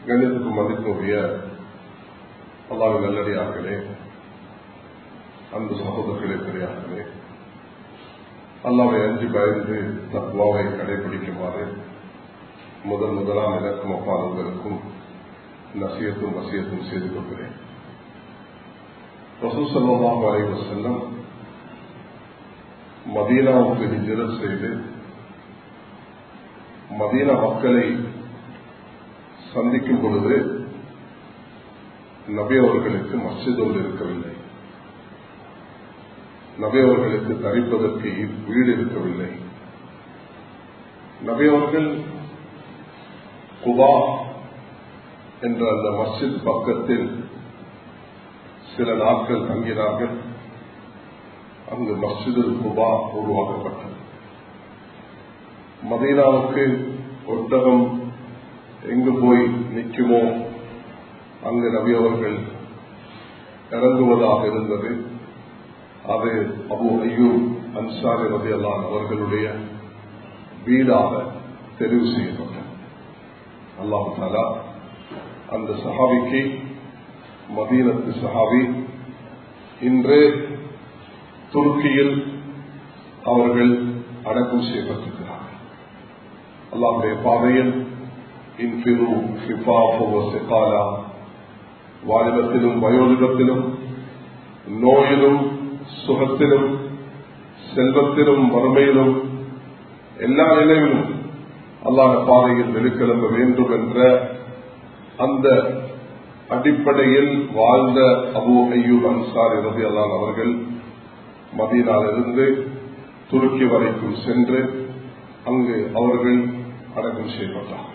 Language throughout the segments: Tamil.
கணிதத்துக்கும் மதிப்புடைய அல்லாவின் நல்லடியார்களே அன்பு சகோதரர்களே பெரியார்களே அல்லாவை அஞ்சு பயந்து தத்வாவை கடைபிடிக்குமாறு முதல் முதலாம் எனக்கும் அப்பாதங்களுக்கும் நசியத்தும் வசியத்தும் செய்து கொள்கிறேன் ரசூசல்லாஹ் அலைவு செல்லம் மதீனாவுக்கு ஹிஜரத் செய்து மதீனா மக்களை சந்திக்கும் பொழுது நபி அவர்களுக்கு மஸ்ஜித் ஒன்று இருக்கவில்லை நபி அவர்களுக்கு தரிப்பதற்கு வீடு இருக்கவில்லை நபி அவர்கள் குபா என்ற அந்த மஸ்ஜித் பக்கத்தில் சில நாட்கள் தங்கினார்கள் அங்கு மஸ்ஜிது குபா உருவாக்கப்பட்டது மதீனாவுக்கு ஒட்டகம் எங்கு போய் நிற்குமோ அங்கு நபி அவர்கள் இறங்குவதாக இருந்தது அது அபு ஐயூப் அன்சாரி ரதியல்லான் அவர்களுடைய வீடாக தெரிவு செய்யப்பட்டது அல்லாஹு தாலா அந்த சஹாபிக்கு மதீனத்து சஹாபி இன்று துருக்கியில் அவர்கள் அடக்கம் செய்யப்பட்டிருக்கிறார்கள் அல்லாவுடைய பாதையில் இன்பிரு சிகாலா வாலிபத்திலும் வயோதிகத்திலும் நோயிலும் சுகத்திலும் செல்வத்திலும் வறுமையிலும் எல்லா நிலையிலும் அல்லாத பாதையில் வெளிக்கிளம்ப வேண்டும் என்ற அந்த அடிப்படையில் வாழ்ந்த அபு ஐயூப் அன்சார் இறுதி அல்லான் அவர்கள் மதீனாலிருந்து துருக்கி வரைக்கும் சென்று அங்கு அவர்கள் அடக்கம் செய்யப்பட்டார்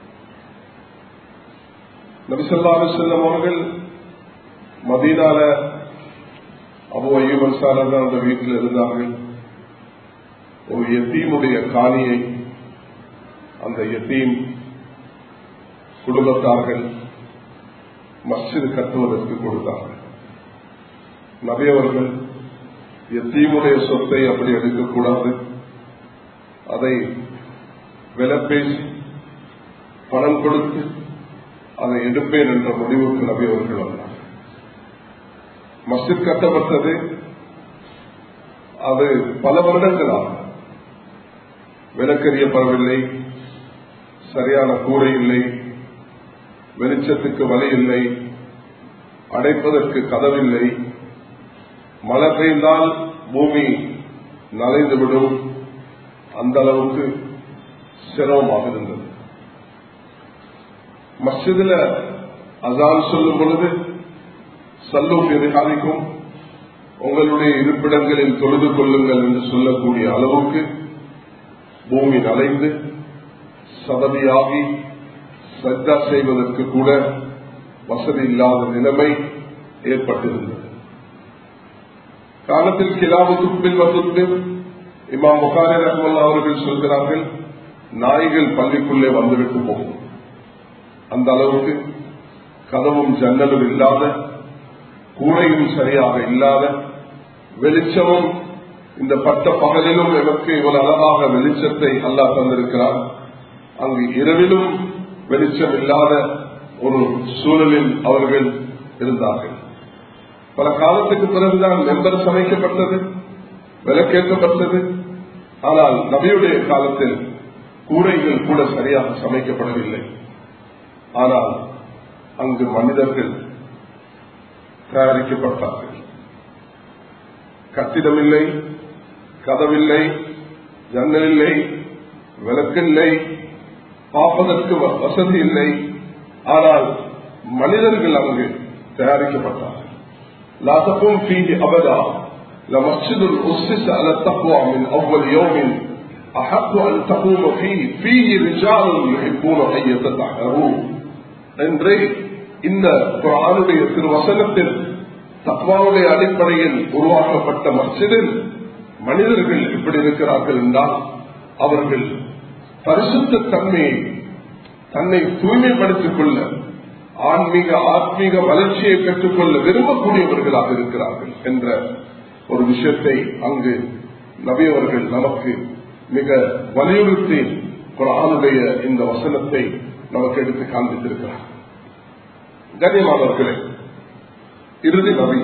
நபிசல்லாறு செல்லம் அவர்கள் மதீனால அபு ஐயூப் அன்சார் அந்த வீட்டில் இருந்தார்கள் ஒரு எத்தீமுடைய காணியை அந்த எத்தீம் குடும்பத்தார்கள் மஸ்ஜிது கட்டுவதற்கு கொடுத்தார்கள் நபியவர்கள் எத்தீமுடைய சொத்தை அப்படி எடுக்கக்கூடாது அதை விலை பேசி பணம் கொடுத்து அதை எடுப்பேன் என்ற முடிவுக்கு நபி அவர்கள் வந்தார் மஸ்ஜித் கட்டப்பட்டது அது பல வருடங்களாக விலக்கறியப்படவில்லை சரியான கூரை இல்லை வெளிச்சத்துக்கு வழி இல்லை அடைப்பதற்கு கதவில்லை மழை பெய்தால் பூமி நலைந்துவிடும் அந்த அளவுக்கு சிரமமாக இருந்தது மஸ்ஜிதில் அசான் சொல்லும் பொழுது சல்லூப் எதிர்காலிக்கும் உங்களுடைய இருப்பிடங்களில் தொழுது கொள்ளுங்கள் என்று சொல்லக்கூடிய அளவுக்கு பூமி நலைந்து சததியாகி சஜ்ஜா செய்வதற்கு கூட வசதி இல்லாத நிலைமை ஏற்பட்டிருந்தது காலத்தில் கிலாபு துப்பில் வசுத்து இமாம் முகாரி ரஹ்மல்லா அவர்கள் சொல்கிறார்கள் நாய்கள் பள்ளிக்குள்ளே வந்துவிட்டு போகும் அந்த அளவுக்கு கதவும் ஜன்னலும் இல்லாத கூரையும் சரியாக இல்லாத வெளிச்சமும் இந்த பட்ட பகலிலும் எனக்கு இவ்வளவு அழகாக வெளிச்சத்தை அல்லா தந்திருக்கிறார் அங்கு இரவிலும் வெளிச்சம் இல்லாத ஒரு சூழலில் அவர்கள் இருந்தார்கள் பல காலத்துக்கு பிறகுதான் மெம்பர் சமைக்கப்பட்டது விலக்கேற்றப்பட்டது ஆனால் நபியுடைய காலத்தில் கூரைகள் கூட சரியாக சமைக்கப்படவில்லை ஆனால் அங்கு மனிதர்கள் தயாரிக்கப்பட்டார்கள் கட்டிடமில்லை கதவில்லை ஜன்னல் இல்லை விளக்கில்லை பார்ப்பதற்கு வசதி இல்லை ஆனால் மனிதர்கள் அங்கு தயாரிக்கப்பட்டார்கள் லாசப்பும் ஃபீஹி அபதா لمسجد أسس على التقوى من أول يوم أحق أن تقوم فيه فيه رجال يحبون أن يتطهرون என்று இந்த குரானுடைய திருவசனத்தில் தக்வாவுடைய அடிப்படையில் உருவாக்கப்பட்ட மஸ்ஜிதில் மனிதர்கள் எப்படி இருக்கிறார்கள் என்றால் அவர்கள் பரிசுத்த தன்மையை தன்னை தூய்மைப்படுத்திக் கொள்ள ஆன்மீக ஆத்மீக வளர்ச்சியை பெற்றுக்கொள்ள விரும்பக்கூடியவர்களாக இருக்கிறார்கள் என்ற ஒரு விஷயத்தை அங்கு நபியவர்கள் நமக்கு மிக வலியுறுத்தி குரானுடைய இந்த வசனத்தை நமக்கு எடுத்து காண்பித்திருக்கிறார் கண்ணியமானவர்களே இறுதி நபி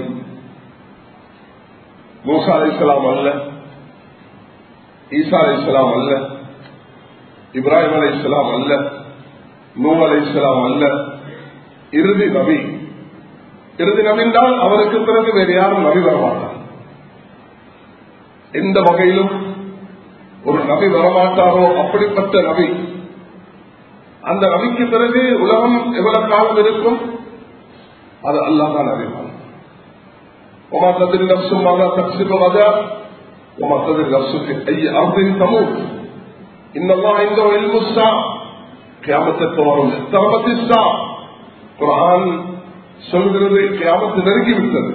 மூசா அலி இஸ்லாம் அல்ல ஈசா அலி இஸ்லாம் அல்ல இப்ராஹிம் அலி இஸ்லாம் அல்ல நூ அலி இஸ்லாம் அல்ல இறுதி நபி இறுதி நபிந்தால் அவருக்கு பிறகு வேறு யாரும் நபி வரமாட்டார் எந்த வகையிலும் ஒரு நபி வரமாட்டாரோ அப்படிப்பட்ட நபி அந்த நபிக்கு பிறகு உலகம் எவ்வளவு காலம் இருக்கும் அது அல்லாதான் அறிவான் وما تدري نفس ماذا تكسب غدا وما تدري نفس في اي ارض تموت ان الله عنده علم الساعه கியாமத்திற்கு வரும் தரபத்திஸ்தா குரான் சொல்கிறது கியாமத்து நெருங்கிவிட்டது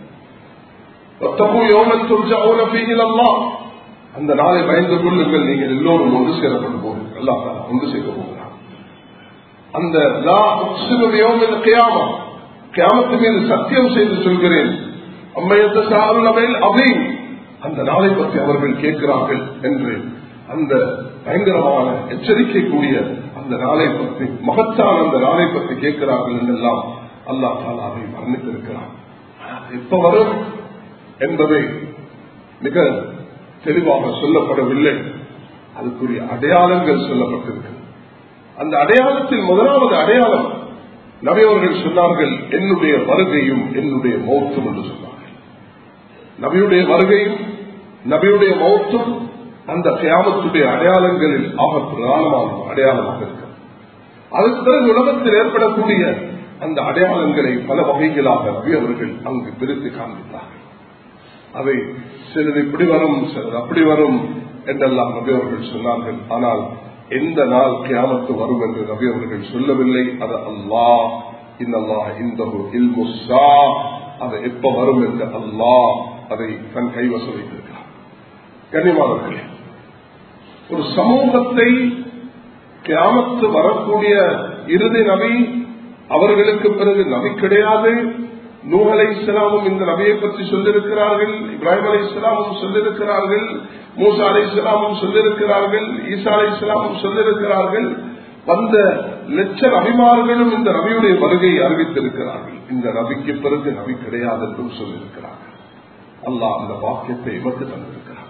யோமன் துர்ஜாவுன பீகிலல்லா அந்த நாளை பயந்து கொள்ளுங்கள் நீங்கள் எல்லோரும் ஒன்று சேரப்பட்டு போகிறீர்கள் அல்லா ஒன்று சேர்க்க போகிறார் அந்த லா யோமின் கியாமா கியாமத்து மீது சத்தியம் செய்து சொல்கிறேன் அம்மையத்த சாருணமையில் அபீம் அந்த நாளை பற்றி அவர்கள் கேட்கிறார்கள் என்று அந்த பயங்கரமான எச்சரிக்கை கூடிய அந்த நாளை பற்றி மகத்தான அந்த நாளை பற்றி கேட்கிறார்கள் என்றெல்லாம் அல்லா தாலாவை வர்ணித்திருக்கிறார் எப்ப வரும் என்பதை மிக தெளிவாக சொல்லப்படவில்லை அதுக்குரிய அடையாளங்கள் சொல்லப்பட்டிருக்கு அந்த அடையாளத்தில் முதலாவது அடையாளம் நபியவர்கள் சொன்னார்கள் என்னுடைய வருகையும் என்னுடைய மௌத்தும் என்று சொன்னார்கள் நபியுடைய வருகையும் நபியுடைய மௌத்தும் அந்த தியாகத்துடைய அடையாளங்களில் ஆக பிரதானமான அடையாளமாக இருக்கிறது அதுக்கு பிறகு உலகத்தில் ஏற்படக்கூடிய அந்த அடையாளங்களை பல வகைகளாக நபி அவர்கள் அங்கு பிரித்து காண்பித்தார்கள் அவை சிலர் இப்படி வரும் சிலர் அப்படி வரும் என்றெல்லாம் நபி அவர்கள் சொன்னார்கள் ஆனால் எந்த நாள் கியாமத்து வரும் என்று நபி அவர்கள் சொல்லவில்லை அது அல்லா இன்னல்லா இந்த இல்முசா அது எப்ப வரும் என்று அல்லா அதை தன் கைவசம் வைத்திருக்கிறார் கண்ணியமானவர்களே ஒரு சமூகத்தை கிராமத்து வரக்கூடிய இறுதி நபி அவர்களுக்கு பிறகு நபி கிடையாது நூஹ் அலை இஸ்லாமும் இந்த நபியை பற்றி சொல்லிருக்கிறார்கள் இப்ராஹிம் அலை இஸ்லாமும் சொல்லிருக்கிறார்கள் மூசா அலை இஸ்லாமும் சொல்லிருக்கிறார்கள் ஈசா அலை இஸ்லாமும் சொல்லிருக்கிறார்கள் வந்த லட்ச நபிமார்களும் இந்த நபியுடைய வருகையை அறிவித்திருக்கிறார்கள் இந்த நபிக்கு பிறகு நபி கிடையாது என்றும் சொல்லியிருக்கிறார்கள் அல்லாஹ் அந்த வாக்கியத்தை இவருக்கு தந்திருக்கிறார்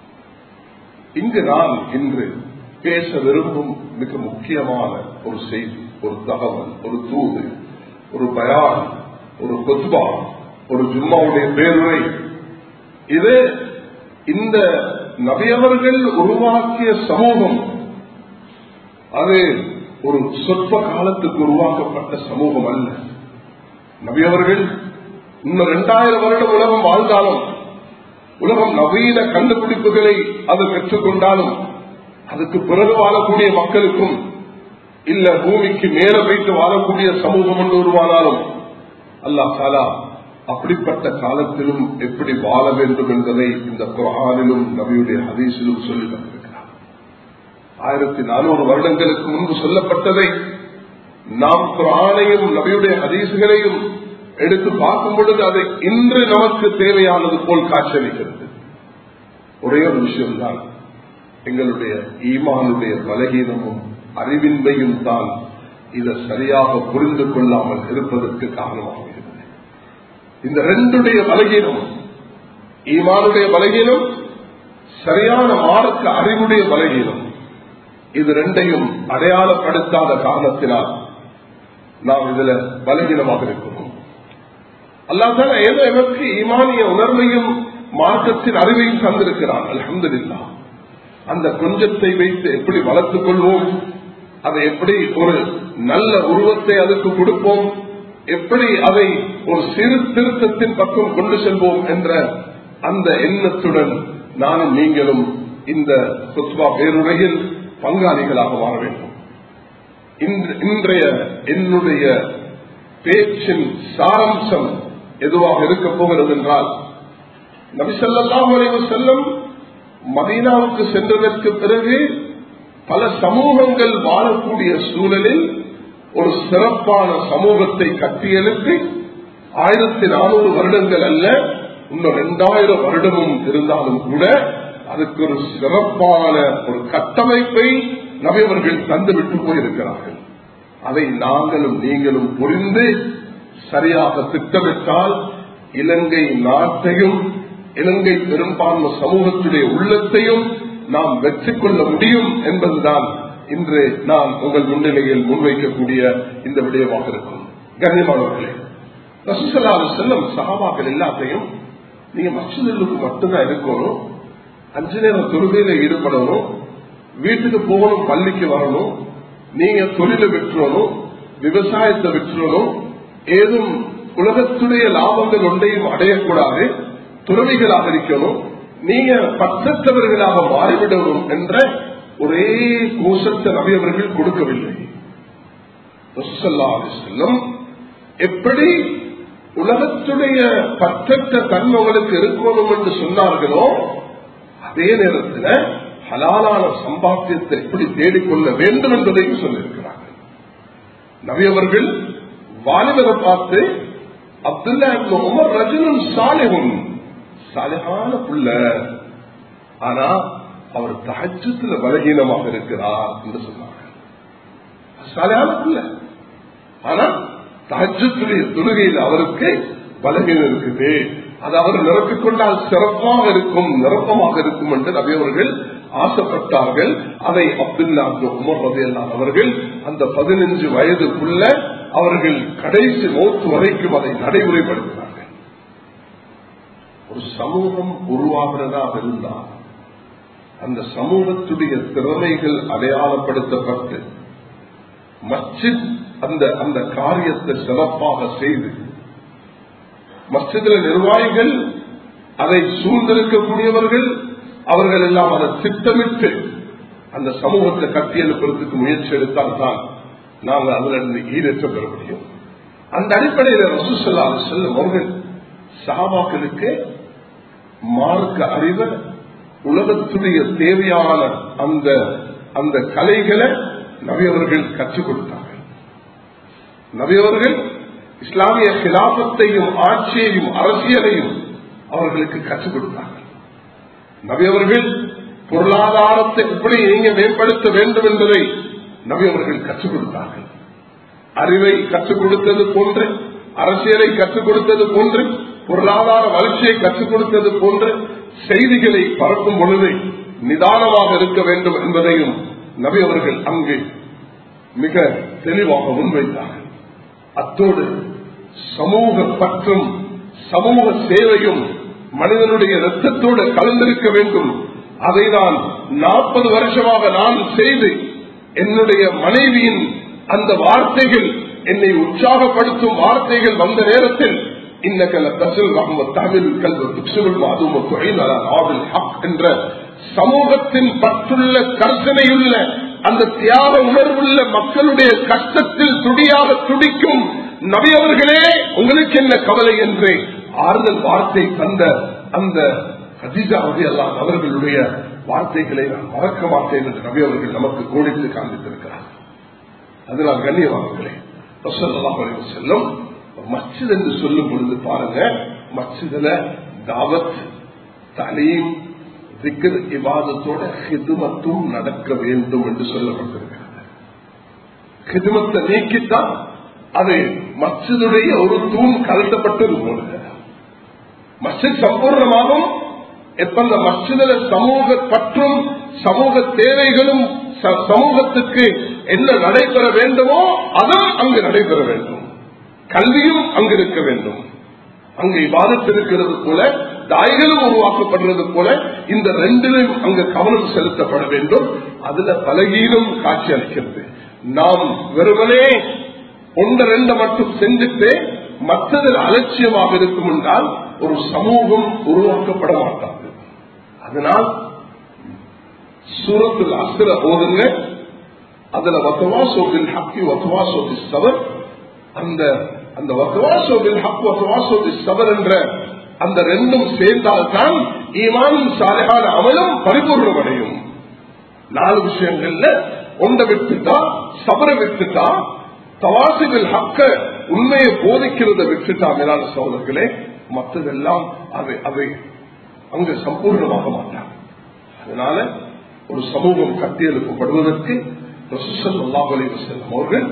இங்கு நான் இன்று பேச விரும்பும் மிக முக்கியமான ஒரு செய்தி ஒரு தகவல் ஒரு தூது ஒரு பயான் ஒரு கொத்பா ஒரு ஜும்மாவுடைய பேருரை இது இந்த நபியவர்கள் உருவாக்கிய சமூகம் அது ஒரு சொற்ப காலத்துக்கு உருவாக்கப்பட்ட சமூகம் அல்ல நபியவர்கள் இன்னும் இரண்டாயிரம் வருடம் உலகம் வாழ்ந்தாலும் உலகம் நவீன கண்டுபிடிப்புகளை அது பெற்றுக்கொண்டாலும் அதுக்கு பிறகு வாழக்கூடிய மக்களுக்கும் இல்ல பூமிக்கு மேல வைத்து வாழக்கூடிய சமூகம் என்று உருவானாலும் அல்லா தாலா அப்படிப்பட்ட காலத்திலும் எப்படி வாழ வேண்டும் என்பதை இந்த குரானிலும் நபியுடைய ஹதீஸிலும் சொல்லி தந்திருக்கிறார் ஆயிரத்தி நானூறு வருடங்களுக்கு முன்பு சொல்லப்பட்டதை நாம் குரானையும் நபியுடைய ஹதீசுகளையும் எடுத்து பார்க்கும் பொழுது அதை இன்று நமக்கு தேவையானது போல் காட்சியளிக்கிறது ஒரே ஒரு விஷயம்தான் எங்களுடைய ஈமானுடைய பலகீனமும் அறிவின்மையும் தான் இதை சரியாக புரிந்து கொள்ளாமல் இருப்பதற்கு காரணமாகிறது இந்த ரெண்டுடைய பலகீனம் ஈமானுடைய பலகீனம் சரியான மார்க்க அறிவுடைய பலகீனம் இது ரெண்டையும் அடையாளப்படுத்தாத காரணத்தினால் நாம் இதுல பலகீனமாக இருக்கிறோம் அல்லாதால ஏதோ எமக்கு ஈமானிய உணர்வையும் மார்க்கத்தின் அறிவையும் தந்திருக்கிறான் அலமதுல்லா அந்த கொஞ்சத்தை வைத்து எப்படி வளர்த்துக் கொள்வோம் அதை எப்படி ஒரு நல்ல உருவத்தை அதுக்கு கொடுப்போம் எப்படி அதை ஒரு சிறு திருத்தத்தின் பக்கம் கொண்டு செல்வோம் என்ற அந்த எண்ணத்துடன் நானும் நீங்களும் இந்த குத்வா பேருரையில் பங்காளிகளாக மாற வேண்டும் இன்றைய என்னுடைய பேச்சின் சாரம்சம் எதுவாக இருக்க போகிறது என்றால் நபிசல்லாஹு அலைவு செல்லும் மதீனாவுக்கு சென்றதற்கு பிறகு பல சமூகங்கள் வாழக்கூடிய சூழலில் ஒரு சிறப்பான சமூகத்தை கட்டியெழுப்பி ஆயிரத்தி நானூறு வருடங்கள் அல்ல இன்னும் இரண்டாயிரம் வருடமும் இருந்தாலும் கூட அதுக்கு ஒரு சிறப்பான ஒரு கட்டமைப்பை நபியவர்கள் தந்துவிட்டு போயிருக்கிறார்கள் அதை நாங்களும் நீங்களும் புரிந்து சரியாக திட்டமிட்டால் இலங்கை நாட்டையும் இலங்கை பெரும்பான்மை சமூகத்துடைய உள்ளத்தையும் நாம் வெற்றி கொள்ள முடியும் என்பதுதான் இன்று நான் உங்கள் முன்னிலையில் முன்வைக்கக்கூடிய இந்த விடயமாக இருக்கும் கண்ணியமானவர்களே ரசூசல்லாது செல்லும் சகாபாக்கள் எல்லாத்தையும் நீங்க மசிதலுக்கு மட்டும்தான் இருக்கணும் அஞ்சு நேரம் தொழுகையில ஈடுபடணும் வீட்டுக்கு போகணும் பள்ளிக்கு வரணும் நீங்க தொழிலை விட்டுறணும் விவசாயத்தை விட்டுறணும் ஏதும் உலகத்துடைய லாபங்கள் ஒன்றையும் அடையக்கூடாது துறவிகளாக இருக்கணும் நீங்க பற்றத்தவர்களாக மாறிவிடணும் என்ற ஒரே கோஷத்தை நபி அவர்கள் கொடுக்கவில்லை செல்லும் எப்படி உலகத்துடைய பற்றற்ற தன்மைகளுக்கு இருக்கணும் என்று சொன்னார்களோ அதே நேரத்தில் ஹலாலான சம்பாத்தியத்தை எப்படி தேடிக்கொள்ள வேண்டும் என்பதையும் சொல்லியிருக்கிறார்கள் நபி அவர்கள் வாலிபரை பார்த்து அப்துல்லா உமர் ரஜனும் சாலிகும் சாலிகான புள்ள ஆனா அவர் தகச்சத்துல பலகீனமாக இருக்கிறார் என்று சொன்னார்கள் சாலியான புள்ள ஆனா தகச்சத்துடைய தொழுகையில் அவருக்கு பலகீனம் இருக்குது அது அவர் நிரப்பிக் கொண்டால் சிறப்பாக இருக்கும் நிரப்பமாக இருக்கும் என்று நபி அவர்கள் ஆசைப்பட்டார்கள் அதை அப்துல்லா உமர் ரதையெல்லாம் அவர்கள் அந்த பதினஞ்சு வயதுக்குள்ள அவர்கள் கடைசி மௌத்து வரைக்கும் அதை நடைமுறைப்படுத்தினார்கள் ஒரு சமூகம் உருவாகிறதாக இருந்தால் அந்த சமூகத்துடைய திறமைகள் அடையாளப்படுத்தப்பட்டு மஸ்ஜித் அந்த அந்த காரியத்தை சிறப்பாக செய்து மஸ்ஜிதில் நிர்வாகிகள் அதை சூழ்ந்திருக்கக்கூடியவர்கள் அவர்கள் எல்லாம் அதை திட்டமிட்டு அந்த சமூகத்தை கட்டியெழுப்பதற்கு முயற்சி எடுத்தால் தான் நாங்கள் அதுல இருந்து ஈடேற்ற பெற முடியும் அந்த அடிப்படையில் ரசூசல்லா செல்லும் அவர்கள் சாபாக்களுக்கு மார்க்க அறிவை உலகத்துடைய தேவையான அந்த அந்த கலைகளை நவியவர்கள் கற்றுக் கொடுத்தார்கள் நவியவர்கள் இஸ்லாமிய கிலாபத்தையும் ஆட்சியையும் அரசியலையும் அவர்களுக்கு கற்றுக் கொடுத்தார்கள் நவியவர்கள் பொருளாதாரத்தை எப்படி நீங்க மேம்படுத்த வேண்டும் என்பதை நவியவர்கள் கற்றுக் கொடுத்தார்கள் அறிவை கற்றுக் கொடுத்தது போன்று அரசியலை கற்றுக் கொடுத்தது போன்று பொருளாதார வளர்ச்சியை கற்றுக் கொடுத்தது போன்று செய்திகளை பரப்பும் பொழுது நிதானமாக இருக்க வேண்டும் என்பதையும் நபி அவர்கள் அங்கு மிக தெளிவாக முன்வைத்தார்கள் அத்தோடு சமூக பற்றும் சமூக சேவையும் மனிதனுடைய ரத்தத்தோடு கலந்திருக்க வேண்டும் அதை நான் நாற்பது வருஷமாக நான் செய்து என்னுடைய மனைவியின் அந்த வார்த்தைகள் என்னை உற்சாகப்படுத்தும் வார்த்தைகள் வந்த நேரத்தில் என்ற சமூகத்தின் பற்றுள்ள கர்சனையுள்ள அந்த தியாக உணர்வுள்ள மக்களுடைய கஷ்டத்தில் துடியாக துடிக்கும் நபியவர்களே உங்களுக்கு என்ன கவலை என்று ஆறுதல் வார்த்தை தந்த அந்த ஹஜிஜா அல்லாஹ் அவர்களுடைய வார்த்தைகளை நான் மறக்க மாட்டேன் என்று நபி அவர்கள் நமக்கு கோடித்து காண்பித்திருக்கிறார் அதனால் கண்ணியவான்களே செல்லும் மஸ்ஜித் என்று சொல்லும் பொழுது பாருங்க மஸ்ஜிதுல தாவத் தலீம் திக்கர் இவாதத்தோட ஹிதுமத்தும் நடக்க வேண்டும் என்று சொல்லப்பட்டிருக்கிறது ஹிதுமத்தை நீக்கித்தான் அது மஸ்ஜிதுடைய ஒரு தூண் கலட்டப்பட்டது போல மஸ்ஜித் சம்பூர்ணமாகும் எப்ப அந்த மஸ்ஜிதில் சமூக பற்றும் சமூக தேவைகளும் சமூகத்துக்கு என்ன நடைபெற வேண்டுமோ அதுவும் அங்கு நடைபெற வேண்டும் கல்வியும் அங்கு இருக்க வேண்டும் அங்கு இவாதத்து இருக்கிறது போல தாய்களும் உருவாக்கப்படுறது போல இந்த ரெண்டிலும் அங்கு கவனம் செலுத்தப்பட வேண்டும் அதுல பலகீனம் காட்சி அளிக்கிறது நாம் வெறுமனே ஒன்று ரெண்டு மட்டும் செஞ்சுட்டு மற்றதில் அலட்சியமாக இருக்கும் என்றால் ஒரு சமூகம் உருவாக்கப்பட மாட்டாது அதனால் சூரத்தில் அசுர ஓதுங்க அதுல வத்தவாசோபில் ஹக்கி வத்தவாசோபி சவர் அந்த அந்த வத்தவாசோபில் ஹக் வத்தவாசோபி சவர் என்ற அந்த ரெண்டும் சேர்ந்தால்தான் ஈமானும் சாலையான அமலும் பரிபூர்ணமடையும் நாலு விஷயங்கள்ல ஒன்றை விட்டுட்டா சபரை விட்டுட்டா தவாசிகள் ஹக்க உண்மையை போதிக்கிறத விட்டுட்டா மேலான சோழர்களே மற்றதெல்லாம் அவை அவை அங்கு சம்பூர்ணமாக மாட்டாங்க அதனால ஒரு சமூகம் கட்டியெழுப்பப்படுவதற்கு செல்லும் அவர்கள்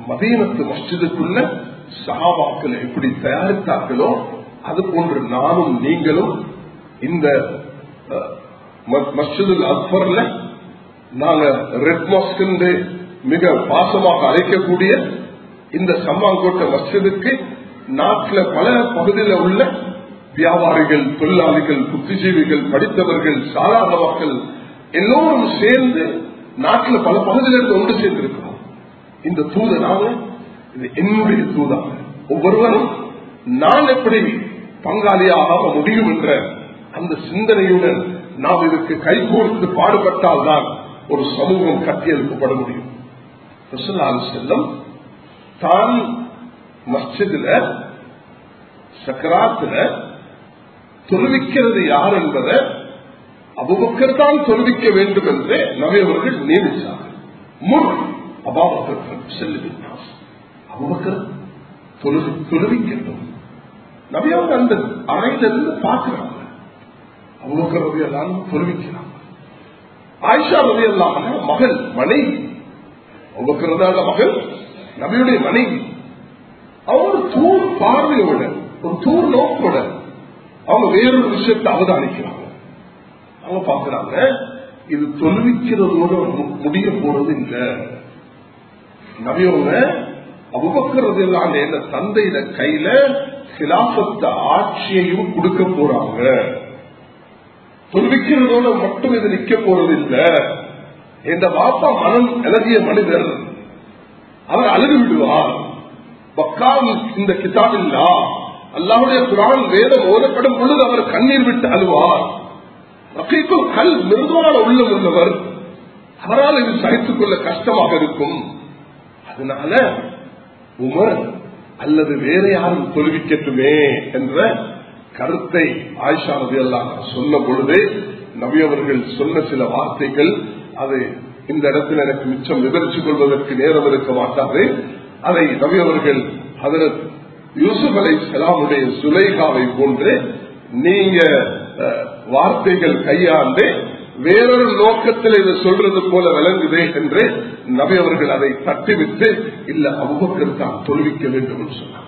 மதீனத்து மஸ்ஜிதுக்குள்ள சஹாபாக்களை எப்படி தயாரித்தார்களோ அது போன்று நானும் நீங்களும் இந்த அஹ், ம- மஸ்ஜிதுல் அக்பர்ல நாங்க ரெட் மாஸ்க் என்று மிக பாசமாக அழைக்கக்கூடிய இந்த சம்மாங்கோட்டை மஸ்ஜிதுக்கு நாட்டில் பல பகுதியில் உள்ள வியாபாரிகள் தொழிலாளிகள் புத்திஜீவிகள் படித்தவர்கள் சாதாரண மக்கள் எல்லோரும் சேர்ந்து நாட்டில் பல பகுதிகளில் ஒன்று சேர்ந்திருக்கிறோம் இந்த தூது நாங்க இது என்னுடைய தூதாக ஒவ்வொருவரும் நான் எப்படி பங்காளியாக ஆக முடியும் என்ற அந்த சிந்தனையுடன் நாம் இதற்கு கைகோர்த்து பாடுபட்டால்தான் ஒரு சமூகம் கட்டியெழுப்பப்பட முடியும் ரசூலுல்லாஹி அலைஹி வஸல்லம் தான் மஸ்ஜிதுல சக்கராத்துல தொழுவிக்கிறது யார் என்பதை அபுபக்கர் தான் தொழுவிக்க வேண்டும் என்று நபி அவர்கள் நியமித்தார்கள் முன் அபாபக்கர் செல்லுகின்றார் அபுபக்கர் தொழு தொழுவிக்கட்டும் நபி அவங்க அந்த அறையிலிருந்து பார்க்கிறாங்க அபுபக்கர் ரவி எல்லாம் தொழுவிக்கிறாங்க ஆயிஷா ரவி எல்லாம் மகள் மனைவி அபுபக்கர் மகள் நபியுடைய மனைவி அவங்க ஒரு தூர் பார்வையோட ஒரு தூர் நோக்கோட அவங்க வேறொரு விஷயத்தை அவதானிக்கிறாங்க அவங்க பாக்குறாங்க இது தொழுவிக்கிறதோட மு- முடிய போறது இல்ல நபியவங்க அபுபக்கறது எல்லாம் என்ன தந்தையில கையில சிலாபத்த ஆட்சியையும் கொடுக்க போறாங்க தொழுவிக்கிறதோட மட்டும் இது நிக்க போறது இல்ல என்ற பாப்பா மனம் இழகிய மனிதர் அவர் அழுது விடுவார் பக்கால் இந்த கிதாபில்லா அல்லாவுடைய குரான் வேதம் ஓதப்படும் பொழுது அவர் கண்ணீர் விட்டு அழுவார் ரஃபீக்குல் கல் மிருதுவான உள்ளம் உள்ளவர் அவரால் இது சகித்துக் கொள்ள கஷ்டமாக இருக்கும் அதனால உமர் அல்லது வேற யாரும் தொழுவிக்கட்டுமே என்ற கருத்தை ஆயிஷா நபி அல்லாஹ் சொன்ன பொழுது நபி அவர்கள் சொன்ன சில வார்த்தைகள் அது இந்த இடத்தில் எனக்கு மிச்சம் விவரித்துக் கொள்வதற்கு நேரம் இருக்க மாட்டாது அதை நபி அவர்கள் ஹதரத் யூசுப் அலை சலாமுடைய சுலைகாவை போன்று நீங்க அஹ், வார்த்தைகள் கையாண்டு வேறொரு நோக்கத்தில் இதை சொல்றது போல விளங்குதே என்று நபி அவர்கள் அதை தட்டிவிட்டு இல்ல அபுபக்கர் தான் தொழுவிக்க வேண்டும் என்று சொன்னாங்க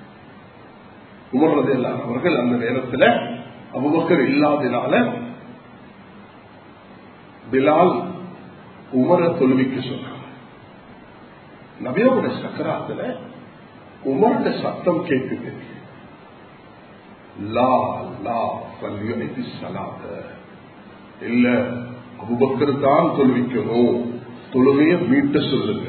உமர்றது எல்லாம் அவர்கள் அந்த நேரத்தில் அபுபக்கர் இல்லாதனால பிலால் உமர தொழுவிக்க சொன்னாங்க நபியோட சக்கராத்துல உமரோட சத்தம் கேட்குது லா லா பல்யுனைத்து சலாத இல்ல அபுபக்கர் தான் தொழுவிக்கணும் தொழுகைய மீட்ட சொல்லுங்க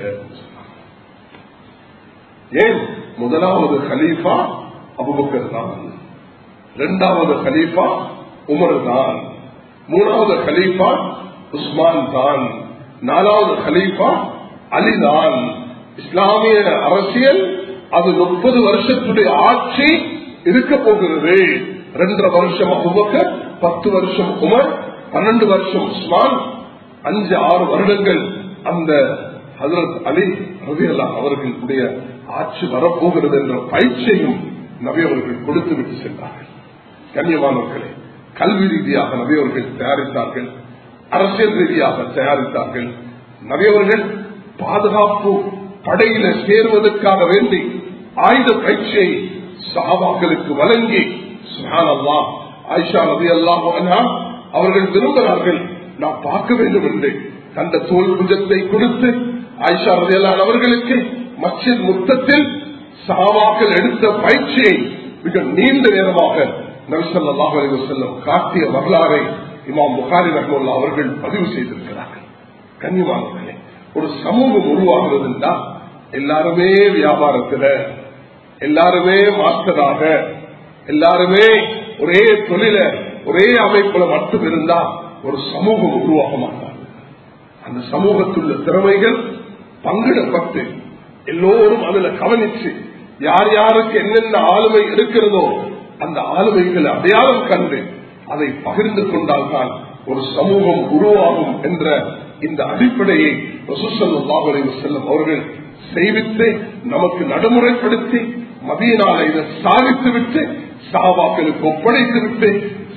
ஏன் முதலாவது கலீஃபா அபுபக்கர் தான் இரண்டாவது கலீஃபா உமர் தான் மூணாவது கலீஃபா உஸ்மான் தான் நாலாவது கலீஃபா அலிதான் இஸ்லாமிய அரசியல் அது முப்பது வருஷத்துடைய ஆட்சி இருக்க போகிறது ரெண்டரை வருஷம் அபுபக்கர் பத்து வருஷம் உமர் பன்னெண்டு வருஷம் உஸ்மான் அஞ்சு ஆறு வருடங்கள் அந்த ஹசரத் அலி ரவி அவர்களுடைய ஆட்சி வரப்போகிறது என்ற பயிற்சியையும் நபி அவர்கள் கொடுத்து விட்டு சென்றார்கள் கண்ணியமானவர்களே கல்வி ரீதியாக நபி அவர்கள் தயாரித்தார்கள் அரசியல் ரீதியாக தயாரித்தார்கள் நபி அவர்கள் பாதுகாப்பு படையில சேருவதற்காக வேண்டி ஆயுத பயிற்சியை சஹாபாக்களுக்கு வழங்கி சுஹானல்லா ஆயிஷா நபி அல்லாஹ் அவர்கள் விரும்புகிறார்கள் நான் பார்க்க வேண்டும் என்று தந்த தோல் புஜத்தை கொடுத்து ஆயிஷா ரதி அவர்களுக்கு மச்சித் முத்தத்தில் சஹாபாக்கள் எடுத்த பயிற்சியை மிக நீண்ட நேரமாக நபிசல்லாஹ் அலி வசல்லம் காட்டிய வரலாறை இமாம் புகாரி ரஹமுல்லா அவர்கள் பதிவு செய்திருக்கிறார்கள் கன்னிமானவர்களே ஒரு சமூகம் உருவாகிறது என்றால் எல்லாருமே வியாபாரத்துல எல்லாருமே மாஸ்டராக எல்லாருமே ஒரே தொழில ஒரே அமைப்புல மட்டும் இருந்தா ஒரு சமூகம் உருவாக மாட்டார் அந்த சமூகத்துள்ள திறமைகள் பங்கிடப்பட்டு எல்லோரும் அதுல கவனிச்சு யார் யாருக்கு என்னென்ன ஆளுமை இருக்கிறதோ அந்த ஆளுமைகளை அடையாளம் கண்டு அதை பகிர்ந்து கொண்டால்தான் ஒரு சமூகம் உருவாகும் என்ற இந்த அடிப்படையை செல்லும் அவர்கள் செய்வித்து நமக்கு நடைமுறைப்படுத்தி மதியனால இதை சாதித்து விட்டு சாபாக்களுக்கு ஒப்படைத்து விட்டு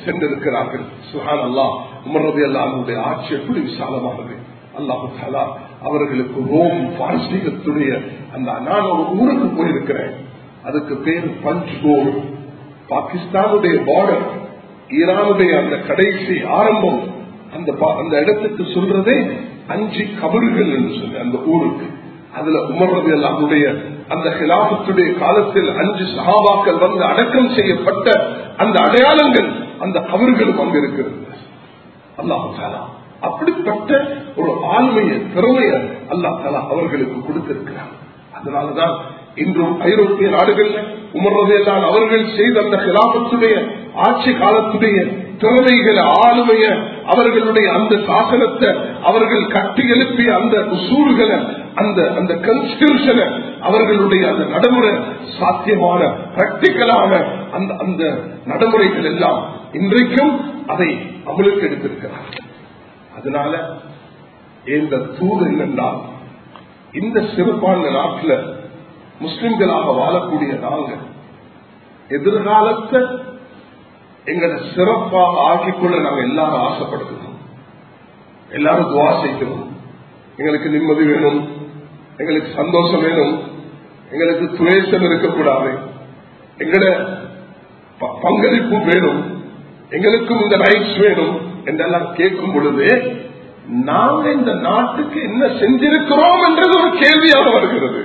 சென்றிருக்கிறார்கள் சுஹான் அல்லா உமரது அல்லாஹுடைய ஆட்சி எப்படி விசாலமானது அல்லாஹு தாலா அவர்களுக்கு ரோம் பாரசீகத்துடைய அந்த நான் ஒரு ஊருக்கு போயிருக்கிறேன் அதுக்கு பேர் பஞ்ச்கோல் பாகிஸ்தானுடைய பார்டர் ஈரானுடைய அந்த கடைசி ஆரம்பம் அந்த அந்த இடத்துக்கு சொல்றதே அஞ்சு கபறுகள் என்று சொல்லி அந்த ஊருக்கு அதுல உமர்றது எல்லாருடைய அந்த ஹிலாபத்துடைய காலத்தில் அஞ்சு சகாபாக்கள் வந்து அடக்கம் செய்யப்பட்ட அந்த அடையாளங்கள் அந்த கபறுகளும் அங்கு இருக்கிறது அல்லாஹு தாலா அப்படிப்பட்ட ஒரு ஆண்மைய திறமைய அல்லா தாலா அவர்களுக்கு கொடுத்திருக்கிறார் அதனாலதான் இன்றும் ஐரோப்பிய நாடுகள்ல உமர்றதையெல்லாம் அவர்கள் செய்த அந்த கிலாபத்துடைய ஆட்சி காலத்துடைய திறமைகளை ஆளுமைய அவர்களுடைய அந்த சாசனத்தை அவர்கள் கட்டி எழுப்பிய அந்த உசூல்களை அந்த அந்த கன்ஸ்டியூஷனை அவர்களுடைய அந்த நடைமுறை சாத்தியமான பிராக்டிக்கலான அந்த அந்த நடைமுறைகள் எல்லாம் இன்றைக்கும் அதை அமலுக்கு எடுத்திருக்கிறார் அதனால இந்த தூது என்னென்றால் இந்த சிறப்பான நாட்டில் முஸ்லிம்களாக வாழக்கூடிய நாங்க எதிர்காலத்தை எங்களை சிறப்பாக ஆக்கிக்கொள்ள நாங்க எல்லாரும் ஆசைப்படுகிறோம் எல்லாரும் துவா செய்கிறோம் எங்களுக்கு நிம்மதி வேணும் எங்களுக்கு சந்தோஷம் வேணும் எங்களுக்கு துவேஷம் இருக்கக்கூடாது எங்கட பங்களிப்பு வேணும் எங்களுக்கும் இந்த ரைட்ஸ் வேணும் என்றெல்லாம் கேட்கும் பொழுது நாங்க இந்த நாட்டுக்கு என்ன செஞ்சிருக்கிறோம் என்றது ஒரு கேள்வியாக வருகிறது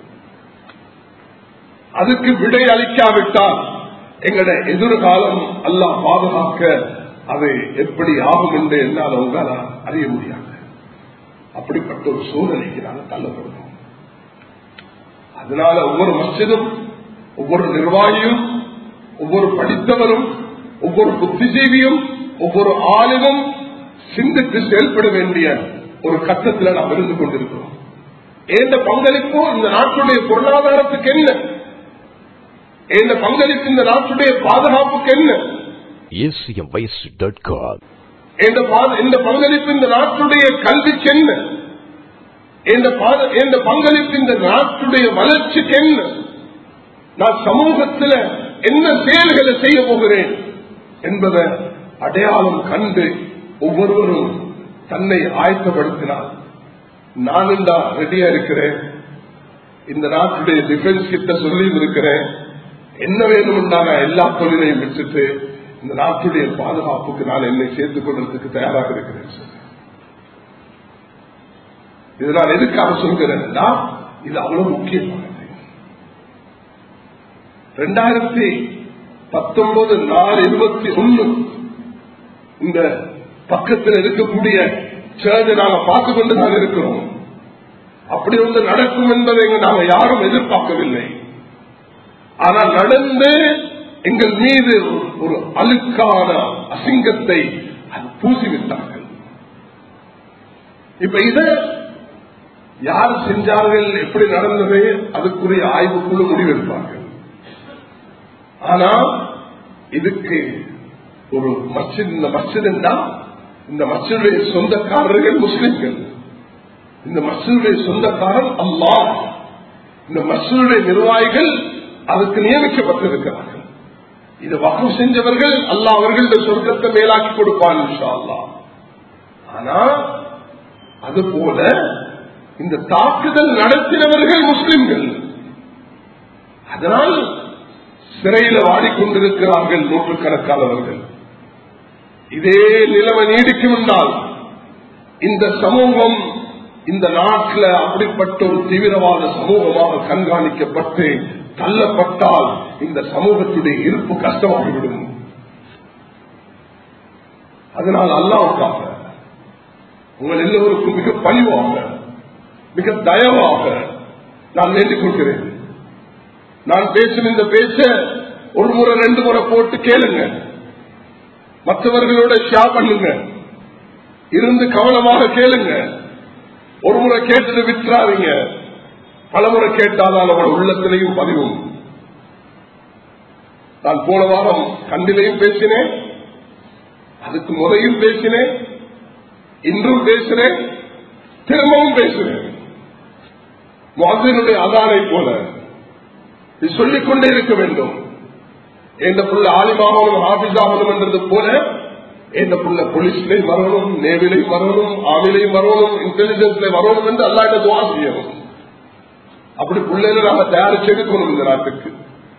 அதுக்கு விடை அளிக்காவிட்டால் எங்கட எதிர்காலம் எல்லாம் பாதுகாக்க அது எப்படி ஆகும் என்று என்னால் உங்களால் அறிய முடியாது அப்படிப்பட்ட ஒரு சூழ்நிலைக்கு நாங்கள் தள்ளப்படுவோம் அதனால ஒவ்வொரு மசிதும் ஒவ்வொரு நிர்வாகியும் ஒவ்வொரு படித்தவரும் ஒவ்வொரு புத்திஜீவியும் ஒவ்வொரு ஆளுமும் சிந்தித்து செயல்பட வேண்டிய ஒரு கட்டத்தில் நாம் இருந்து கொண்டிருக்கிறோம் எந்த பங்களிப்பு இந்த நாட்டுடைய பொருளாதாரத்துக்கு என்ன எந்த பங்களிப்பு இந்த நாட்டுடைய பாதுகாப்புக்கு என்ன acmvoice.com இந்த பங்களிப்பு இந்த நாட்டுடைய கல்விக்கு என்ன இந்த பங்களிப்பு இந்த நாட்டுடைய வளர்ச்சிக்கு என்ன நான் சமூகத்தில் என்ன செயல்களை செய்ய போகிறேன் என்பதை அடையாளம் கண்டு ஒவ்வொருவரும் தன்னை ஆயத்தப்படுத்தினார் நானும் தான் ரெடியா இருக்கிறேன் இந்த நாட்டுடைய டிஃபென்ஸ் கிட்ட சொல்லி இருக்கிறேன் என்ன வேணும்னா நான் எல்லா தொழிலையும் வச்சுட்டு இந்த நாட்டுடைய பாதுகாப்புக்கு நான் என்னை சேர்த்துக் கொள்றதுக்கு தயாராக இருக்கிறேன் சார் இது நான் எதுக்காக சொல்கிறேன்னா இது அவ்வளவு முக்கியமானது ரெண்டாயிரத்தி பத்தொன்பது நாலு இருபத்தி ஒன்னு இந்த பக்கத்தில் இருக்கக்கூடிய சேர்ந்து நாங்க பார்த்து கொண்டு தான் இருக்கிறோம் அப்படி ஒன்று நடக்கும் என்பதை நாங்க யாரும் எதிர்பார்க்கவில்லை ஆனால் நடந்து எங்கள் மீது ஒரு அழுக்கான அசிங்கத்தை அது பூசிவிட்டார்கள் இப்ப இத யார் செஞ்சார்கள் எப்படி நடந்தது அதுக்குரிய ஆய்வுக்குழு முடிவெடுப்பார்கள் ஆனா இதுக்கு ஒரு மஸ்ஜித் இந்த மஸ்ஜித் இந்த மஸ்ஜிதுடைய சொந்தக்காரர்கள் முஸ்லிம்கள் இந்த மஸ்ஜிதுடைய சொந்தக்காரன் அல்லா இந்த மஸ்ஜிதுடைய நிர்வாகிகள் அதுக்கு நியமிக்கப்பட்டிருக்கிறார்கள் இது வகு செஞ்சவர்கள் அல்லா அவர்களுடைய சொர்க்கத்தை மேலாக்கி கொடுப்பான் அல்லா ஆனா அது போல இந்த தாக்குதல் நடத்தினவர்கள் முஸ்லிம்கள் அதனால் சிறையில் வாடிக்கொண்டிருக்கிறார்கள் நூற்றுக்கணக்கானவர்கள் இதே நிலைமை நீடிக்கும் என்றால் இந்த சமூகம் இந்த நாட்டில் அப்படிப்பட்ட ஒரு தீவிரவாத சமூகமாக கண்காணிக்கப்பட்டு தள்ளப்பட்டால் இந்த சமூகத்துடைய இருப்பு கஷ்டமாகிவிடும் அதனால் அல்லாவுக்காக உங்கள் எல்லோருக்கும் மிக பணிவாக மிக தயவாக நான் வேண்டிக் கொள்கிறேன் நான் பேசும் இந்த பேச்ச ஒரு முறை ரெண்டு முறை போட்டு கேளுங்க மற்றவர்களோட ஷேர் பண்ணுங்க இருந்து கவனமாக கேளுங்க ஒரு முறை கேட்டது விட்டுறாதீங்க பலமுறை கேட்டாதான் அவட உள்ளத்திலையும் பதிவும் நான் போன வாரம் கண்டிலையும் பேசினேன் அதுக்கு முறையும் பேசினேன் இன்றும் பேசுறேன் திரும்பவும் பேசுறேன் மாதினுடைய அதானை போல இது சொல்லிக் கொண்டே இருக்க வேண்டும் எந்த புள்ள ஆலிமாகணும் ஆபிஸ் ஆகணும் என்றது போல எந்த புள்ள போலீஸ்லயும் வரணும் நேவிலையும் வரணும் ஆவிலையும் வரணும் இன்டெலிஜென்ஸ்ல வரணும் என்று அல்லா என்ன துவா செய்யணும் அப்படி பிள்ளைகளை நாம தயாரிச்சு எடுக்கணும் இந்த நாட்டுக்கு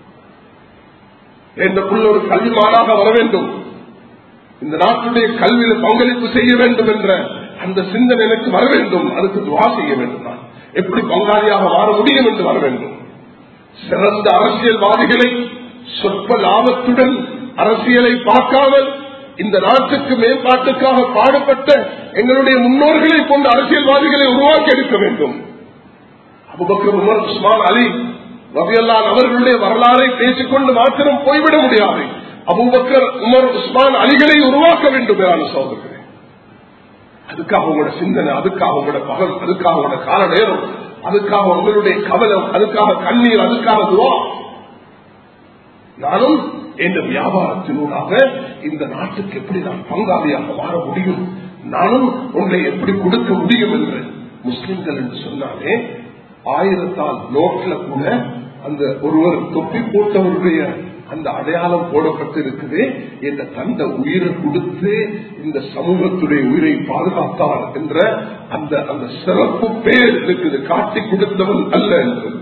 எந்த புள்ள ஒரு கல்விமானாக வர வேண்டும் இந்த நாட்டுடைய கல்வியில பங்களிப்பு செய்ய வேண்டும் என்ற அந்த சிந்தனை எனக்கு வர வேண்டும் அதுக்கு துவா செய்ய வேண்டும் நான் எப்படி பங்காளியாக மாற முடியும் என்று வர வேண்டும் சிறந்த அரசியல்வாதிகளை சொற்ப லாபத்துடன் அரசியலை பார்க்காமல் இந்த நாட்டுக்கு மேம்பாட்டுக்காக பாடுபட்ட எங்களுடைய முன்னோர்களை போன்ற அரசியல்வாதிகளை உருவாக்கி எடுக்க வேண்டும் அபுபக்கர் உமர் உஸ்மான் அலி ரவியல்லான் அவர்களுடைய வரலாறை பேசிக்கொண்டு மாத்திரம் போய்விட முடியாது அபுபக்கர் உமர் உஸ்மான் அலிகளை உருவாக்க வேண்டும் என சோதர்களே அதுக்காக உங்களோட சிந்தனை அதுக்காக உங்களோட பகல் அதுக்காக உங்களோட கால நேரம் அதுக்காக உங்களுடைய கவலம் அதுக்காக கண்ணீர் அதுக்காக துவா நானும் என்ற வியாபாரத்தினூடாக இந்த நாட்டுக்கு எப்படி நான் பங்காளியாக மாற முடியும் நானும் உன்னை எப்படி கொடுக்க முடியும் என்று முஸ்லிம்கள் என்று சொன்னாலே ஆயிரத்தால் நோட்ல கூட அந்த ஒருவர் தொப்பி போட்டவருடைய அந்த அடையாளம் போடப்பட்டு இருக்குது என்ற தந்த உயிரை கொடுத்து இந்த சமூகத்துடைய உயிரை பாதுகாத்தார் என்ற அந்த அந்த சிறப்பு பேர் இருக்குது காட்டி கொடுத்தவன் அல்ல என்றது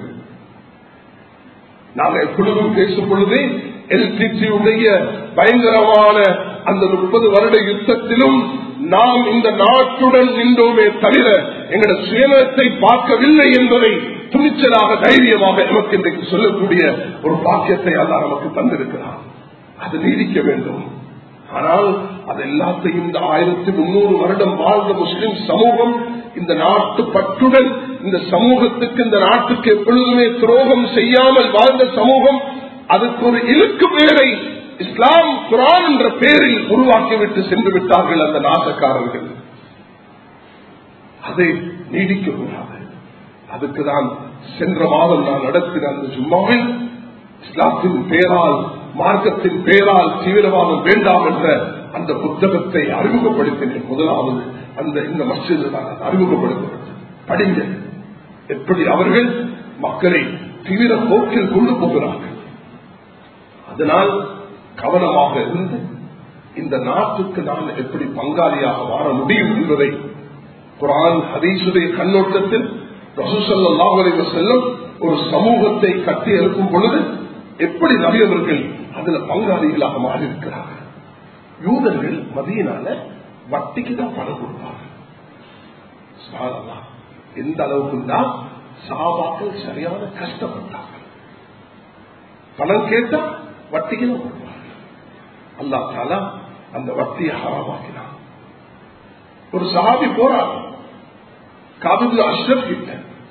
நாங்க எப்பொழுதும் பேசும் பொழுது எல்டிசியுடைய பயங்கரமான அந்த முப்பது வருட யுத்தத்திலும் நாம் இந்த நாட்டுடன் நின்றோமே தவிர எங்களோட சுயநலத்தை பார்க்கவில்லை என்பதை துணிச்சலாக தைரியமாக நமக்கு இன்றைக்கு சொல்லக்கூடிய ஒரு பாக்கியத்தை அல்லா நமக்கு தந்திருக்கிறார் அது நீடிக்க வேண்டும் ஆனால் அது எல்லாத்தையும் இந்த ஆயிரத்தி முன்னூறு வருடம் வாழ்ந்த முஸ்லிம் சமூகம் இந்த நாட்டு பற்றுடன் இந்த சமூகத்துக்கு இந்த நாட்டுக்கு எப்பொழுதுமே துரோகம் செய்யாமல் வாழ்ந்த சமூகம் அதுக்கு ஒரு இழுக்கு பேரை இஸ்லாம் குரான் என்ற பெயரில் உருவாக்கிவிட்டு சென்று விட்டார்கள் அந்த நாசக்காரர்கள் அதை நீடிக்க கூடாது அதுக்குதான் சென்ற மாதம் நான் நடத்தின அந்த ஜும்மாவில் இஸ்லாத்தின் பெயரால் மார்க்கத்தின் பெயரால் தீவிரவாதம் வேண்டாம் என்ற அந்த புத்தகத்தை அறிமுகப்படுத்தினேன் முதலாவது அந்த இந்த மசித நான் அறிமுகப்படுத்தப்பட்டது படிங்க எப்படி அவர்கள் மக்களை தீவிர போக்கில் கொண்டு போகிறார்கள் அதனால் கவனமாக இருந்து இந்த நாட்டுக்கு நான் எப்படி பங்காளியாக மாற முடியும் என்பதை குரான் ஹதீசுடைய கண்ணோட்டத்தில் ரசூசல்லாஹ் செல்லும் ஒரு சமூகத்தை கட்டி எழுப்பும் பொழுது எப்படி நபியவர்கள் அதுல பங்காளிகளாக மாறி இருக்கிறார்கள் யூதர்கள் மதியனால வட்டிக்கு தான் பணம் கொடுப்பாங்க எந்த அளவுக்கு தான் சாபாக்கள் சரியான கஷ்டப்பட்டாங்க பணம் கேட்டா வட்டிக்கு தான் கொடுப்பாங்க அல்லா தாலா அந்த வட்டியை ஹராமாக்கினான் ஒரு சஹாபி போறார் காபிபுல் அஷ்ரப் கிட்ட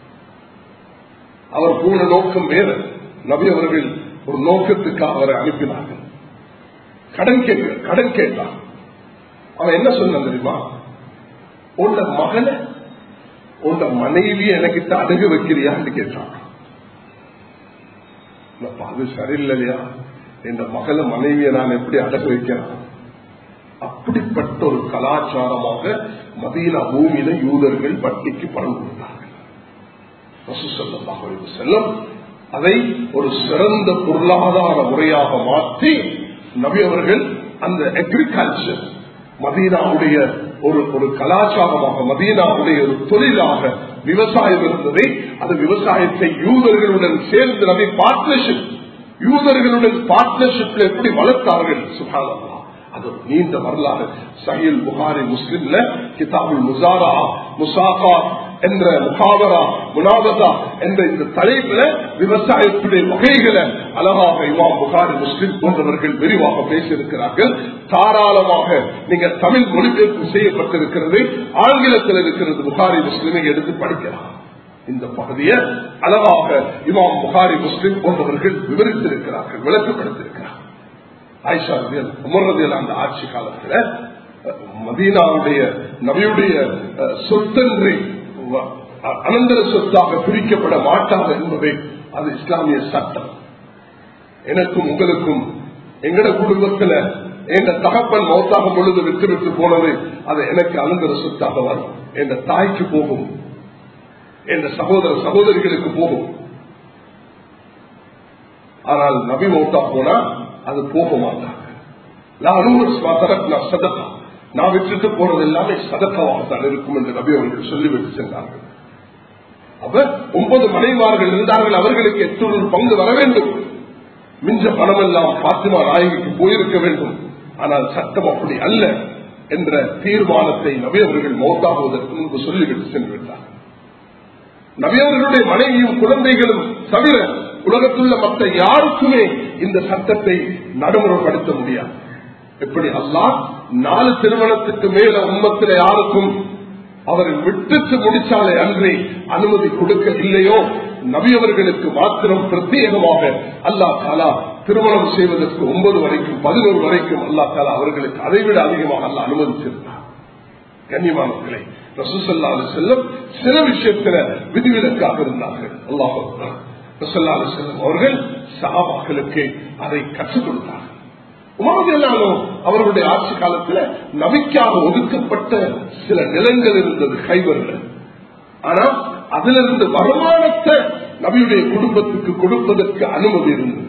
அவர் போன நோக்கம் வேற நபி அவர்கள் ஒரு நோக்கத்துக்காக அவரை அனுப்பினார்கள் கடன் கேட்க கடன் கேட்டான் அவன் என்ன சொன்ன தெரியுமா உன்ன மகனை உன்ன மனைவியை எனக்கிட்ட அடகு வைக்கிறியான்னு கேட்டான் அது சரியில்லையா இந்த மகள மனைவியை நான் எப்படி அடகு வைக்கிறேன் அப்படிப்பட்ட ஒரு கலாச்சாரமாக மதீனா பூமியில யூதர்கள் வட்டிக்கு பணம் கொடுத்தார்கள் செல்லம் அதை ஒரு சிறந்த பொருளாதார முறையாக மாற்றி நபி அவர்கள் அந்த அக்ரிகல்ச்சர் மதீனாவுடைய ஒரு ஒரு கலாச்சாரமாக மதீனாவுடைய ஒரு தொழிலாக விவசாயம் இருந்ததை அந்த விவசாயத்தை யூதர்களுடன் சேர்ந்து நபி பார்ட்னர்ஷிப் யூதர்களுடன் பார்ட்னர்ஷிப்ல எப்படி வளர்த்தார்கள் சுகாதாரம் அது ஒரு நீண்ட வரலாறு சஹில் புகாரி முஸ்லிம்ல கிதாபுல் முசாரா முசாஃபா என்ற முகாவரா முனாவதா என்ற இந்த தலைப்புல விவசாயத்துடைய வகைகளை அழகாக இமாம் புகாரி முஸ்லிம் போன்றவர்கள் விரிவாக பேசியிருக்கிறார்கள் தாராளமாக நீங்க தமிழ் மொழிபெயர்ப்பு செய்யப்பட்டிருக்கிறது ஆங்கிலத்தில் இருக்கிறது புகாரி முஸ்லிமை எடுத்து படிக்கலாம் இந்த பகுதியை அழகாக இமாம் புகாரி முஸ்லிம் போன்றவர்கள் விவரித்திருக்கிறார்கள் விளக்கப்படுத்திருக்கிறார்கள் ஆயிஷா உமர்றதில் அந்த ஆட்சி காலத்துல மதீனாவுடைய நபியுடைய சொத்தன்று அனந்தர சொத்தாக பிரிக்கப்பட மாட்டாது என்பதை அது இஸ்லாமிய சட்டம் எனக்கும் உங்களுக்கும் எங்கட குடும்பத்துல எங்க தகப்பன் மௌத்தாகும் பொழுது விட்டு விட்டு போனது அது எனக்கு அனந்தர சொத்தாக வரும் என்ற தாய்க்கு போகும் என்ற சகோதர சகோதரிகளுக்கு போகும் ஆனால் நபி மௌத்தா போனா அது போக மாட்டாங்க சதக்கா நான் விட்டுட்டு போறது எல்லாமே சதக்காவாகத்தான் இருக்கும் என்று நபி அவர்கள் சொல்லிவிட்டு சென்றார்கள் அப்ப ஒன்பது மனைவார்கள் இருந்தார்கள் அவர்களுக்கு எத்தொரு பங்கு வர வேண்டும் மிஞ்ச பணமெல்லாம் பாத்திமா நாயகிக்கு போயிருக்க வேண்டும் ஆனால் சட்டம் அப்படி அல்ல என்ற தீர்மானத்தை நபி அவர்கள் மௌத்தாகுவதற்கு முன்பு சொல்லிவிட்டு சென்று விட்டார் நபி அவர்களுடைய மனைவியும் குழந்தைகளும் தவிர உலகத்துள்ள மற்ற யாருக்குமே இந்த சட்டத்தை நடைமுறைப்படுத்த முடியாது எப்படி அல்லா நாலு திருமணத்துக்கு மேல உம்மத்தில யாருக்கும் அவரை விட்டுச்சு முடிச்சாலே அன்றே அனுமதி கொடுக்கவில்லையோ நபியவர்களுக்கு மாத்திரம் பிரத்யேகமாக அல்லா தாலா திருமணம் செய்வதற்கு ஒன்பது வரைக்கும் பதினோரு வரைக்கும் அல்லா தாலா அவர்களுக்கு அதைவிட அதிகமாக அல்ல அனுமதிச்சிருந்தார் கண்ணியமானவர்களை ரசூசல்லா செல்லம் சில விஷயத்துல விதிவிலக்காக இருந்தார்கள் அல்லாஹ் ரசூல்லா செல்லம் அவர்கள் சகாபாக்களுக்கு அதை கற்றுக் கொடுத்தார்கள் உமரதெல்லாலும் அவர்களுடைய ஆட்சி காலத்துல நபிக்காக ஒதுக்கப்பட்ட சில நிலங்கள் இருந்தது கைவர்கள் ஆனா அதுல இருந்து வருமானத்தை நபியுடைய குடும்பத்துக்கு கொடுப்பதற்கு அனுமதி இருந்தது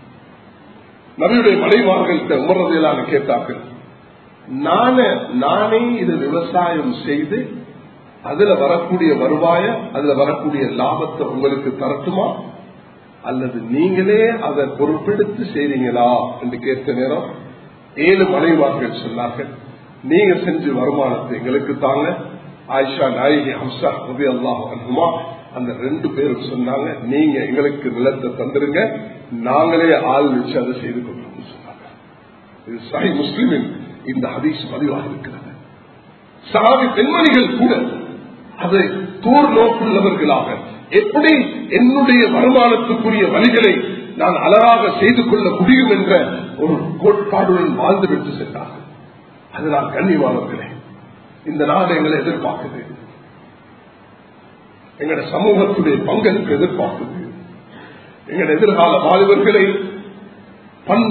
நபியுடைய மனைவார்கள்ட்ட உமரதையிலான கேட்டார்கள் நானே நானே இது விவசாயம் செய்து அதுல வரக்கூடிய வருவாய அதுல வரக்கூடிய லாபத்தை உங்களுக்கு தரட்டுமா அல்லது நீங்களே அதை பொறுப்பெடுத்து செய்றீங்களா என்று கேட்ட நேரம் ஏழு மனைவார்கள் சொன்னார்கள் நீங்க செஞ்சு வருமானத்தை எங்களுக்கு தாங்க ஆயிஷா நாயகி ஹம்சா ரவி அல்லாஹ் அனுமா அந்த ரெண்டு பேரும் சொன்னாங்க நீங்க எங்களுக்கு நிலத்தை தந்துருங்க நாங்களே ஆள் வச்சு அதை செய்து கொள்றோம் சொன்னாங்க இது சஹி முஸ்லிமின் இந்த ஹதீஸ் பதிவாக இருக்கிறது சாவி பெண்மணிகள் கூட அதை தூர் நோக்குள்ளவர்களாக எப்படி என்னுடைய வருமானத்துக்குரிய வழிகளை நான் அழகாக செய்து கொள்ள முடியும் என்ற ஒரு கோட்பாடுடன் வாழ்ந்து விட்டு சென்றார்கள் அதனால் கண்ணியமானவர்களே இந்த நாடு எங்களை எதிர்பார்க்குது எங்களுடைய சமூகத்துடைய பங்களிப்பு எதிர்பார்க்குது எங்களுடைய எதிர்கால வாலிபர்களை பண்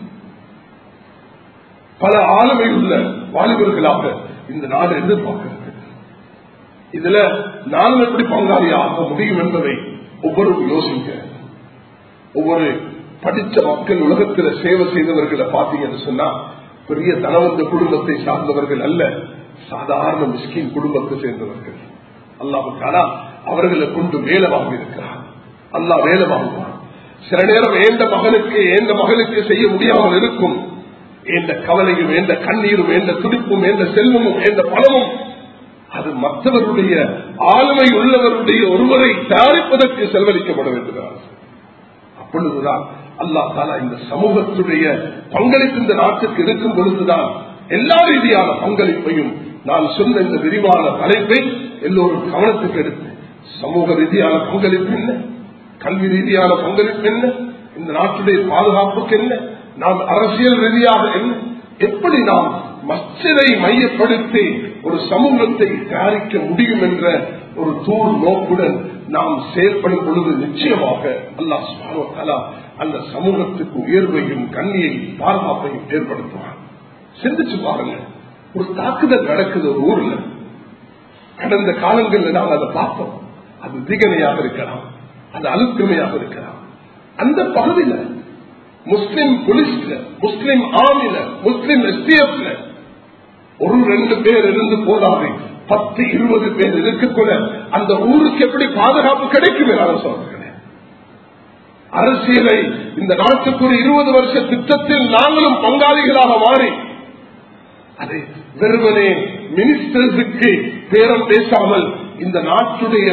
பல ஆளுமை உள்ள வாலிபர்களாக இந்த நாடு எதிர்பார்க்கிறது இதுல நானும் எப்படி பங்காளியாக முடியும் என்பதை ஒவ்வொருவரும் யோசிக்க ஒவ்வொரு படித்த மக்கள் உலகத்தில் சேவை செய்தவர்களை பார்த்தீங்கன்னு சொன்னா பெரிய தனவந்த குடும்பத்தை சார்ந்தவர்கள் அல்ல சாதாரண மிஸ்கின் குடும்பத்தை சேர்ந்தவர்கள் அல்லாவுக்கானா அவர்களை கொண்டு வேலை வாங்கி இருக்கிறார் அல்லா வேலை வாங்குவார் சில நேரம் ஏந்த மகனுக்கு ஏந்த மகளுக்கு செய்ய முடியாமல் இருக்கும் எந்த கவலையும் எந்த கண்ணீரும் எந்த துடிப்பும் எந்த செல்வமும் எந்த பணமும் அது மற்றவருடைய ஆளுமை உள்ளவருடைய ஒருவரை தயாரிப்பதற்கு செலவழிக்கப்பட வேண்டுகிறார் அப்பொழுதுதான் அல்லா தாலா இந்த சமூகத்துடைய பங்களிப்பு இந்த நாட்டுக்கு இருக்கும் பொழுதுதான் எல்லா ரீதியான பங்களிப்பையும் நான் சொன்ன இந்த விரிவான தலைப்பை எல்லோரும் கவனத்துக்கு எடுத்து சமூக ரீதியான பங்களிப்பு என்ன கல்வி ரீதியான பங்களிப்பு என்ன இந்த நாட்டுடைய பாதுகாப்புக்கு என்ன நாம் அரசியல் ரீதியாக என்ன எப்படி நாம் மச்சரை மையப்படுத்தி ஒரு சமூகத்தை தயாரிக்க முடியும் என்ற ஒரு தூள் நோக்குடன் நாம் செயல்படும் பொழுது நிச்சயமாக அல்லாஹ் சுபானோ அந்த சமூகத்துக்கு உயர்வையும் கண்ணியை பாதுகாப்பையும் ஏற்படுத்துவார் சிந்திச்சு பாருங்க ஒரு தாக்குதல் நடக்குது ஒரு ஊர்ல கடந்த காலங்களில் நாம் அதை பார்ப்போம் அது திகனையாக இருக்கலாம் அது அழுத்தமையாக இருக்கலாம் அந்த பகுதியில முஸ்லிம் போலீஸ்ல முஸ்லிம் ஆர்மில முஸ்லிம் எஸ்டிஎஃப்ல ஒரு ரெண்டு பேர் இருந்து போதாது பத்து இருபது பேர் இருக்கக்கூட அந்த ஊருக்கு எப்படி பாதுகாப்பு கிடைக்கும் என சொல்றேன் அரசியலை இந்த நாட்டுக்கு ஒரு இருபது வருஷ திட்டத்தில் நாங்களும் பங்காளிகளாக மாறி அதை வெறுமனே மினிஸ்டர்ஸுக்கு பேரம் பேசாமல் இந்த நாட்டுடைய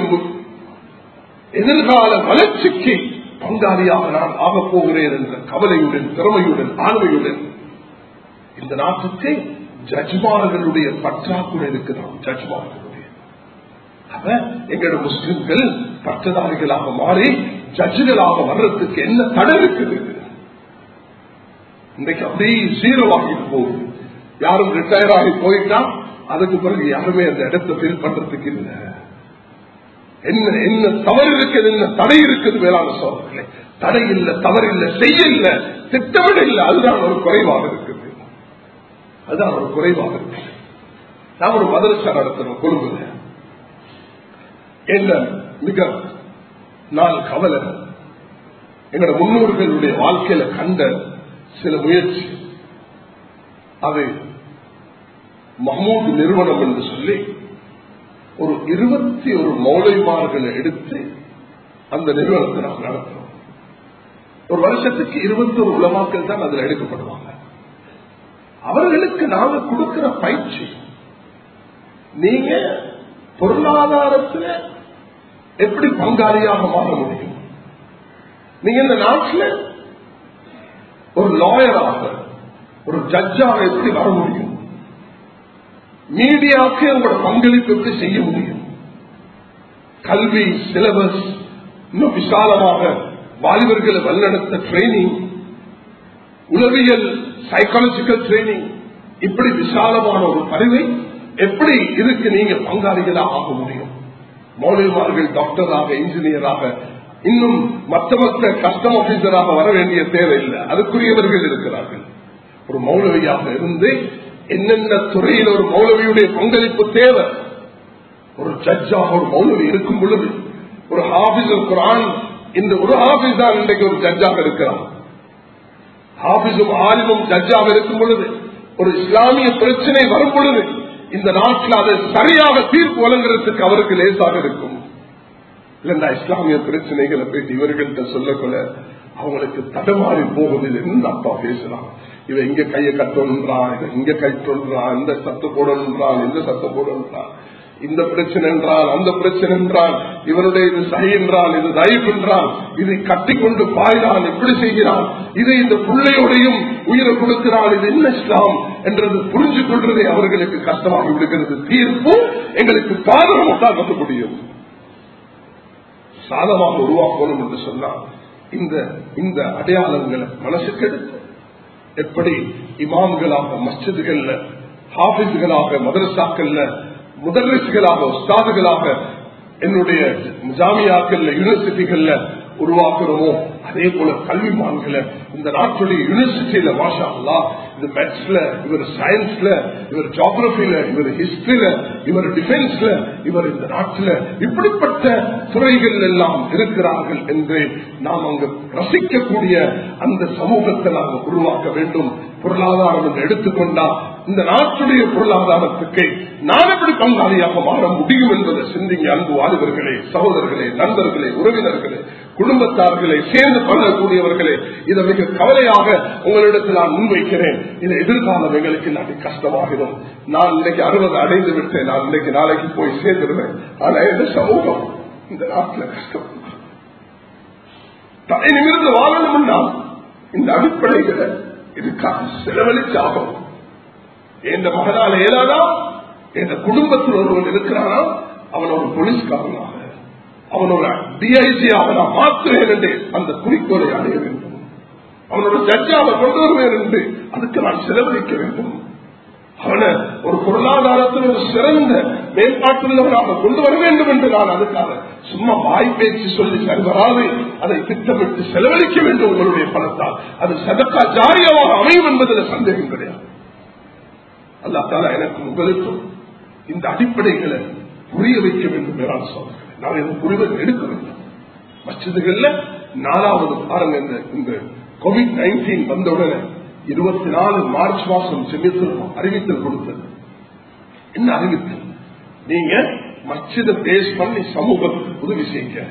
எதிர்கால வளர்ச்சிக்கு பங்காளியாக நான் ஆகப் போகிறேன் என்ற கவலையுடன் திறமையுடன் ஆண்மையுடன் இந்த நாட்டுக்கு ஜட்ஜ்மார்களுடைய பற்றாக்குறை இருக்கிறோம் ஜட்ஜ்மார்களுடைய அப்ப எங்களோட முஸ்லிம்கள் பட்டதாரிகளாக மாறி ஜட்ஜுகளாக வர்றதுக்கு என்ன தடை இருக்குது இன்றைக்கு அப்படியே ஜீரோ ஆகிட்டு போகுது யாரும் ரிட்டையர் ஆகி போயிட்டா அதுக்கு பிறகு யாருமே அந்த இடத்தை ஃபீல் பண்றதுக்கு இல்லை என்ன என்ன தவறு இருக்குது என்ன தடை இருக்குது வேளாண் சோதனை தடை இல்லை தவறு இல்லை செய்ய இல்லை திட்டமிட இல்லை அதுதான் ஒரு குறைவாக இருக்குது அதுதான் ஒரு குறைவாக இருக்கு நான் ஒரு மதரசா நடத்துறோம் கொழும்புல என்ன மிக நாள் கவலை எங்களோட முன்னோர்களுடைய வாழ்க்கையில கண்ட சில முயற்சி அது மஹமூத் நிறுவனம் என்று சொல்லி ஒரு இருபத்தி ஒரு மௌலைமார்களை எடுத்து அந்த நிறுவனத்தை நாம் நடத்துறோம் ஒரு வருஷத்துக்கு இருபத்தி ஒரு உலமாக்கள் தான் அதில் எடுக்கப்படுவாங்க அவர்களுக்கு நாங்க கொடுக்கிற பயிற்சி நீங்க பொருளாதாரத்தில் எப்படி பங்காளியாக மாற முடியும் நீங்க இந்த நாட்டில் ஒரு லாயராக ஒரு ஜட்ஜாக எப்படி வர முடியும் மீடியாவுக்கு உங்களோட பங்களிப்பு எப்படி செய்ய முடியும் கல்வி சிலபஸ் இன்னும் விசாலமாக வாலிபர்களை வல்லெடுத்த ட்ரைனிங் உளவியல் சைக்காலஜிக்கல் ட்ரைனிங் இப்படி விசாலமான ஒரு அறிவை எப்படி இதுக்கு நீங்க பங்காளிகளாக ஆக முடியும் மௌலிமார்கள் டாக்டராக இன்ஜினியராக இன்னும் மற்ற மற்ற கஸ்டம் ஆபீசராக வர வேண்டிய தேவையில்லை அதுக்குரியவர்கள் இருக்கிறார்கள் ஒரு மௌலவியாக இருந்து என்னென்ன துறையில் ஒரு மௌலவியுடைய பங்களிப்பு தேவை ஒரு ஜட்ஜாக ஒரு மௌலவி இருக்கும் பொழுது ஒரு ஹாபிஸ் குரான் இந்த ஒரு ஹாபிஸ் தான் இன்றைக்கு ஒரு ஜட்ஜாக இருக்கிறான் ஹாபிஸும் ஆலிமும் ஜட்ஜாக இருக்கும் பொழுது ஒரு இஸ்லாமிய பிரச்சனை வரும் பொழுது இந்த நாட்டில் அதை சரியாக தீர்ப்பு வழங்குறதுக்கு அவருக்கு லேசாக இருக்கும் இல்லைன்னா இஸ்லாமிய பிரச்சனைகளை போயிட்டு இவர்கள்ட்ட சொல்லக்கூட அவங்களுக்கு தடமாறி போகுது என்ன அப்பா பேசலாம் இவன் இங்க கையை கட்டணுன்றான் இவன் இங்க கட்டணுன்றான் இந்த சத்து போடணுன்றான் இந்த சத்தம் போடணுன்றான் இந்த பிரச்சனை என்றால் அந்த பிரச்சனை என்றால் இவருடைய இது சை என்றால் இது தயவு என்றால் இதை கட்டிக்கொண்டு பாய்கிறான் எப்படி செய்கிறான் இது இந்த பிள்ளையோடையும் உயிரை கொடுக்கிறான் இது என்ன இஸ்லாம் என்றது புரிஞ்சு கொள்றதை அவர்களுக்கு கஷ்டமாகி விடுகிறது தீர்ப்பு எங்களுக்கு பாதகமாக வந்து முடியும் சாதமாக உருவாக்கணும் என்று சொன்னால் இந்த இந்த அடையாளங்களை மனசுக்கு எடுத்து எப்படி இமாம்களாக மஸ்ஜிதுகள்ல ஹாபிஸ்களாக மதரசாக்கள்ல முதலிசுகளாக உஸ்தாதுகளாக என்னுடைய ஜாமியாக்கள்ல யூனிவர்சிட்டிகள்ல உருவாக்குறோமோ அதே போல கல்விமான்களை இந்த நாட்டுடைய யூனிவர்சிட்டியில மாஷா அல்லா இது மேத்ஸ்ல இவர் சயின்ஸ்ல இவர் ஜியாகிரபில இவர் ஹிஸ்டரியில இவர் டிஃபென்ஸ்ல இவர் இந்த நாட்டில் இப்படிப்பட்ட துறைகள் எல்லாம் இருக்கிறார்கள் என்று நாம் அங்கு ரசிக்கக்கூடிய அந்த சமூகத்தை நாம் உருவாக்க வேண்டும் பொருளாதாரம் என்று எடுத்துக்கொண்டா இந்த நாட்டுடைய பொருளாதாரத்துக்கு நான் எப்படி பங்காளியாக மாற முடியும் என்பதை சிந்திங்க அன்பு வாலிபர்களே சகோதரர்களே நண்பர்களே உறவினர்களே குடும்பத்தார்களை சேர்ந்து பழகக்கூடியவர்களே இதை மிக கவலையாக உங்களிடத்தில் நான் முன்வைக்கிறேன் இது எதிர்காலம் எங்களுக்கு நாட்டி கஷ்டமாகிடும் நான் இன்னைக்கு அறுபது அடைந்து விட்டேன் நான் இன்னைக்கு நாளைக்கு போய் சேர்ந்துடுவேன் ஆனா இந்த சமூகம் இந்த நாட்டில் கஷ்டம் தலை நிமிர்ந்து வாழணும்னா இந்த அடிப்படைகளை இதுக்காக செலவழிச்சாகும் எந்த மகனால ஏதாதா எந்த குடும்பத்தில் ஒருவன் இருக்கிறானா அவன் ஒரு போலீஸ்காரனாக அவன் ஒரு டிஐஜியாக நான் மாற்றுவேன் என்று அந்த குறிக்கோளை அடைய வேண்டும் அவனோட ஜட்ஜாவை கொண்டு வருவேன் என்று அதுக்கு நான் செலவழிக்க வேண்டும் அவனை ஒரு பொருளாதாரத்தில் ஒரு சிறந்த மேம்பாட்டுள்ளவனாக கொண்டு வர வேண்டும் என்று நான் அதுக்காக சும்மா வாய் பேச்சு சொல்லி சரி வராது அதை திட்டமிட்டு செலவழிக்க வேண்டும் உங்களுடைய பணத்தால் அது சதக்கா ஜாரியமாக அமையும் என்பதில் சந்தேகம் கிடையாது அல்லா தாலா எனக்கு உங்களுக்கும் இந்த அடிப்படைகளை புரிய வைக்க வேண்டும் என்றால் சொல்றேன் நான் இந்த புரிதல் எடுக்க வேண்டும் மச்சதுகள்ல நாலாவது பாருங்க இந்த இந்த கோவிட் நைன்டீன் வந்தவுடனே இருபத்தி நாலு மார்ச் மாசம் செமித்தல் அறிவித்தல் கொடுத்தது என்ன அறிவித்தல் நீங்க மச்சித பேஸ் பண்ணி சமூகத்துக்கு உதவி செய்ய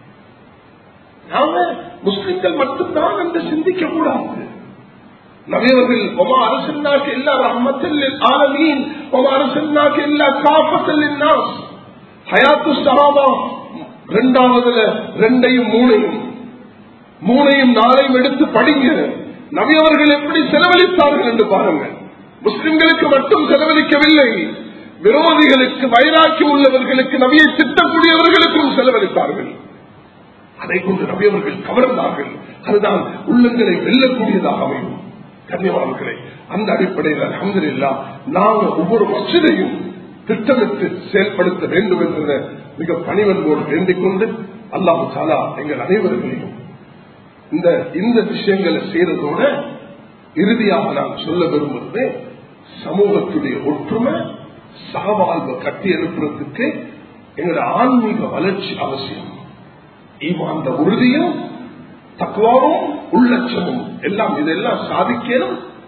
நாம முஸ்லிம்கள் மட்டும்தான் என்று சிந்திக்க கூடாது நவியவர்கள் ஒமா அரசன்னாக்கு எல்லா ரஹமத்தில் ஆலமீன் ஒமா அரசன்னாக்கு எல்லா காப்பத்தில் நாஸ் ஹயாத்து சஹாபா ரெண்டாவதுல ரெண்டையும் மூணையும் மூணையும் நாளையும் எடுத்து படிங்க நவியவர்கள் எப்படி செலவழித்தார்கள் என்று பாருங்கள் முஸ்லிம்களுக்கு மட்டும் செலவழிக்கவில்லை விரோதிகளுக்கு வைராக்கி உள்ளவர்களுக்கு நவியை திட்டக்கூடியவர்களுக்கும் செலவழித்தார்கள் அதை கொண்டு நவியவர்கள் கவர்ந்தார்கள் அதுதான் உள்ளங்களை வெல்லக்கூடியதாக அமையும் கன்னியவான்களை அந்த அடிப்படையில் அலமதுல்லா நாங்கள் ஒவ்வொரு மசிதையும் திட்டமிட்டு செயல்படுத்த வேண்டும் என்ற மிக பணிவன்போடு வேண்டிக் கொண்டு அல்லாஹு சாலா எங்கள் அனைவர்களையும் இந்த இந்த விஷயங்களை செய்யறதோட இறுதியாக நான் சொல்ல விரும்புவது சமூகத்துடைய ஒற்றுமை சகவாழ்வை கட்டி எழுப்புறதுக்கு எங்களுடைய ஆன்மீக வளர்ச்சி அவசியம் அந்த உறுதியும் தக்குவாவும் உள்ளட்சமும் எல்லாம் இதெல்லாம் சாதிக்கணும்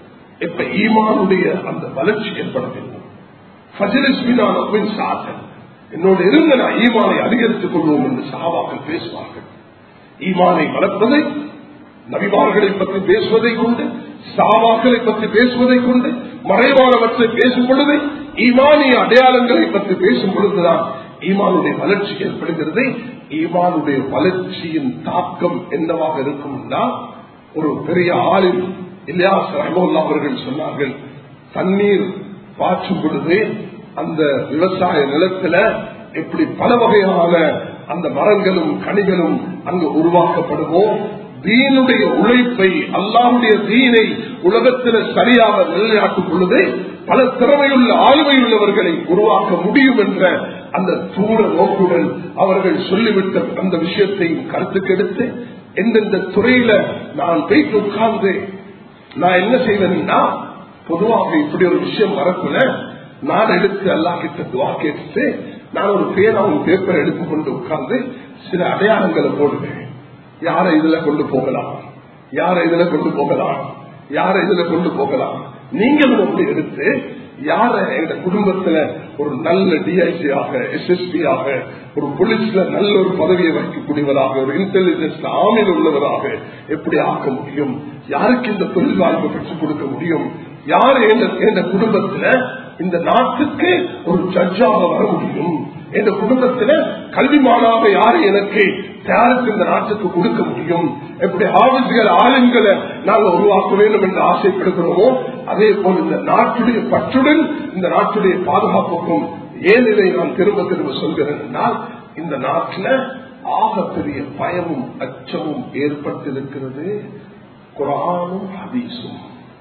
இப்ப ஈமானுடைய அந்த வளர்ச்சி ஏற்பட வேண்டும் ஃபஜிலிஸ்மினான பின் சாதன் என்னோட இருந்த நான் ஈமானை அதிகரித்துக் கொள்வோம் என்று சகாபாக்கள் பேசுவார்கள் ஈமானை வளர்ப்பதை நபிமார்களை பற்றி பேசுவதை கொண்டு சாவாக்களை பற்றி பேசுவதை கொண்டு மறைவானவற்றை பேசும் பொழுது ஈமானிய அடையாளங்களை பற்றி பேசும் பொழுதுதான் ஈமானுடைய வளர்ச்சி ஏற்படுகிறது ஈமானுடைய வளர்ச்சியின் தாக்கம் என்னவாக இருக்கும்னா ஒரு பெரிய ஆளில் இல்லையாஸ் ரஹமுல்லா அவர்கள் சொன்னார்கள் தண்ணீர் பாய்ச்சும் பொழுது அந்த விவசாய நிலத்துல எப்படி பல வகையான அந்த மரங்களும் கனிகளும் அங்கு உருவாக்கப்படுமோ தீனுடைய உழைப்பை அல்லாவுடைய தீனை உலகத்தில் சரியாக நிலைநாட்டும் பொழுது பல திறமையுள்ள ஆளுமை உள்ளவர்களை உருவாக்க முடியும் என்ற அந்த தூர நோக்குடன் அவர்கள் சொல்லிவிட்ட அந்த விஷயத்தையும் கருத்துக்கெடுத்து எந்தெந்த துறையில நான் போயிட்டு உட்கார்ந்து நான் என்ன செய்வேன்னா பொதுவாக இப்படி ஒரு விஷயம் வரக்குள்ள நான் எடுத்து அல்லா கிட்ட துவா கேட்டு நான் ஒரு பேனாவும் பேப்பர் எடுத்துக்கொண்டு உட்கார்ந்து சில அடையாளங்களை போடுவேன் யாரை இதுல கொண்டு போகலாம் யாரை இதுல கொண்டு போகலாம் யாரை இதுல கொண்டு போகலாம் நீங்களும் அப்படி எடுத்து யார எங்க குடும்பத்துல ஒரு நல்ல டிஐசி ஆக எஸ்எஸ்பி ஆக ஒரு போலீஸ்ல நல்ல ஒரு பதவியை வைக்கக்கூடியவராக ஒரு இன்டெலிஜென்ஸ்ல ஆமில் உள்ளவராக எப்படி ஆக்க முடியும் யாருக்கு இந்த தொழில் வாய்ப்பு பெற்றுக் கொடுக்க முடியும் யார் என்ற குடும்பத்துல இந்த நாட்டுக்கு ஒரு ஜட்ஜாக வர முடியும் என்ற குடும்பத்துல கல்விமானாக யாரை எனக்கு தயாரித்து இந்த நாட்டுக்கு கொடுக்க முடியும் எப்படி ஆபத்துகள் ஆளுங்களை நாங்கள் உருவாக்க வேண்டும் என்று ஆசைப்படுகிறோமோ அதே போல் இந்த நாட்டுடைய பற்றுடன் இந்த நாட்டுடைய பாதுகாப்புக்கும் ஏன் இதை நான் திரும்ப திரும்ப சொல்கிறேன் என்றால் இந்த நாட்டில் ஆகப்பெரிய பயமும் அச்சமும் ஏற்பட்டிருக்கிறது குரானும் ஹதீஸும்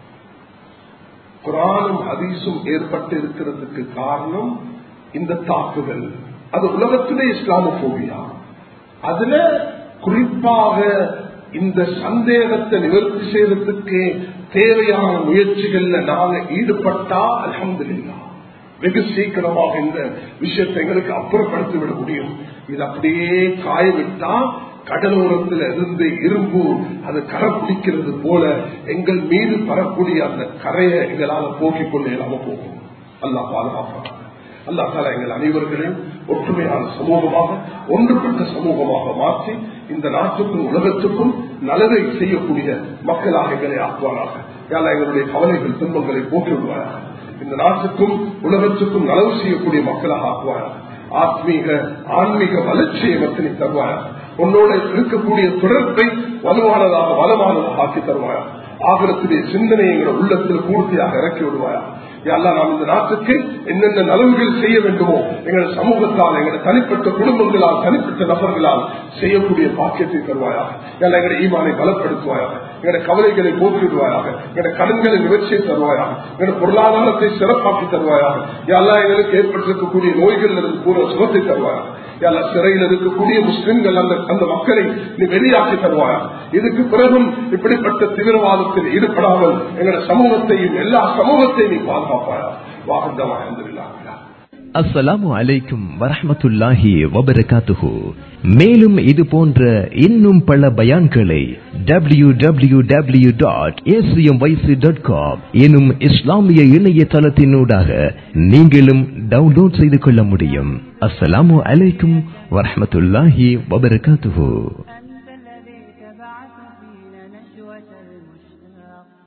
குரானும் ஹதீஸும் ஏற்பட்டு இருக்கிறதுக்கு காரணம் இந்த தாக்குதல் அது உலகத்திலே இஸ்லாமோபியா அதுல குறிப்பாக இந்த சந்தேகத்தை நிவர்த்தி செய்வதற்கு தேவையான முயற்சிகள்ல நாங்க ஈடுபட்டா அலமதுல்லா வெகு சீக்கிரமாக இந்த விஷயத்தை எங்களுக்கு அப்புறப்படுத்தி விட முடியும் இது அப்படியே காயவிட்டா கடலோரத்தில் இருந்து இரும்பு அது கரை பிடிக்கிறது போல எங்கள் மீது வரக்கூடிய அந்த கரையை எங்களால் போக்கிக் கொள்ள இல்லாம போகும் அல்லா பாதுகாப்பாங்க அல்லா தாலா எங்கள் அனைவர்களையும் ஒற்றுமையான சமூகமாக ஒன்றுபட்ட சமூகமாக மாற்றி இந்த நாட்டுக்கும் உலகத்துக்கும் நல்லதை செய்யக்கூடிய மக்களாக எங்களை ஆக்குவாராக யாரா எங்களுடைய கவலைகள் துன்பங்களை போக்கி விடுவாராக இந்த நாட்டுக்கும் உலகத்துக்கும் நலவு செய்யக்கூடிய மக்களாக ஆக்குவாராக ஆத்மீக ஆன்மீக வளர்ச்சியை மத்தினை தருவாராக உன்னோட இருக்கக்கூடிய தொடர்பை வலுவானதாக வளமானதாக ஆக்கி தருவாயா ஆகலத்துடைய சிந்தனை எங்களோட உள்ளத்தில் பூர்த்தியாக இறக்கி விடுவாயா எல்லாம் நாம் இந்த நாட்டுக்கு என்னென்ன நலவுகள் செய்ய வேண்டுமோ எங்கள் சமூகத்தால் எங்கள் தனிப்பட்ட குடும்பங்களால் தனிப்பட்ட நபர்களால் செய்யக்கூடிய பாக்கியத்தை தருவாயாக எல்லாம் எங்களுடைய ஈமானை பலப்படுத்துவாயாக எங்களுடைய கவலைகளை போக்கிடுவாயாக எங்களுடைய கடன்களை நிகழ்ச்சியை தருவாயாக எங்களுடைய பொருளாதாரத்தை சிறப்பாக்கி தருவாயாக எல்லாம் எங்களுக்கு ஏற்பட்டிருக்கக்கூடிய நோய்கள் இருந்து பூர்வ சுகத்தை தருவாயாக எல்லாம் சிறையில் இருக்கக்கூடிய முஸ்லிம்கள் அந்த அந்த மக்களை நீ வெளியாக்கி தருவாயா இதுக்கு பிறகும் இப்படிப்பட்ட தீவிரவாதத்தில் ஈடுபடாமல் எங்களுடைய சமூகத்தையும் எல்லா சமூகத்தையும் நீ பாதுகாப்பாயா வாகந்தமாக இருந்திருக்கிறாங்க அஸ்ஸலாமு அலைக்கும் வரஹமத்துல்லாஹி வபரகாத்துஹு மேலும் இது போன்ற இன்னும் பல பயான்களை W W W dot ACM YC dot com எனும் இஸ்லாமிய இணையதளத்தினூடாக நீங்களும் டவுன்லோட் செய்து கொள்ள முடியும் அஸ்ஸலாமு அலைக்கும் வரஹமத்துல்லாஹி வபரகாத்துஹு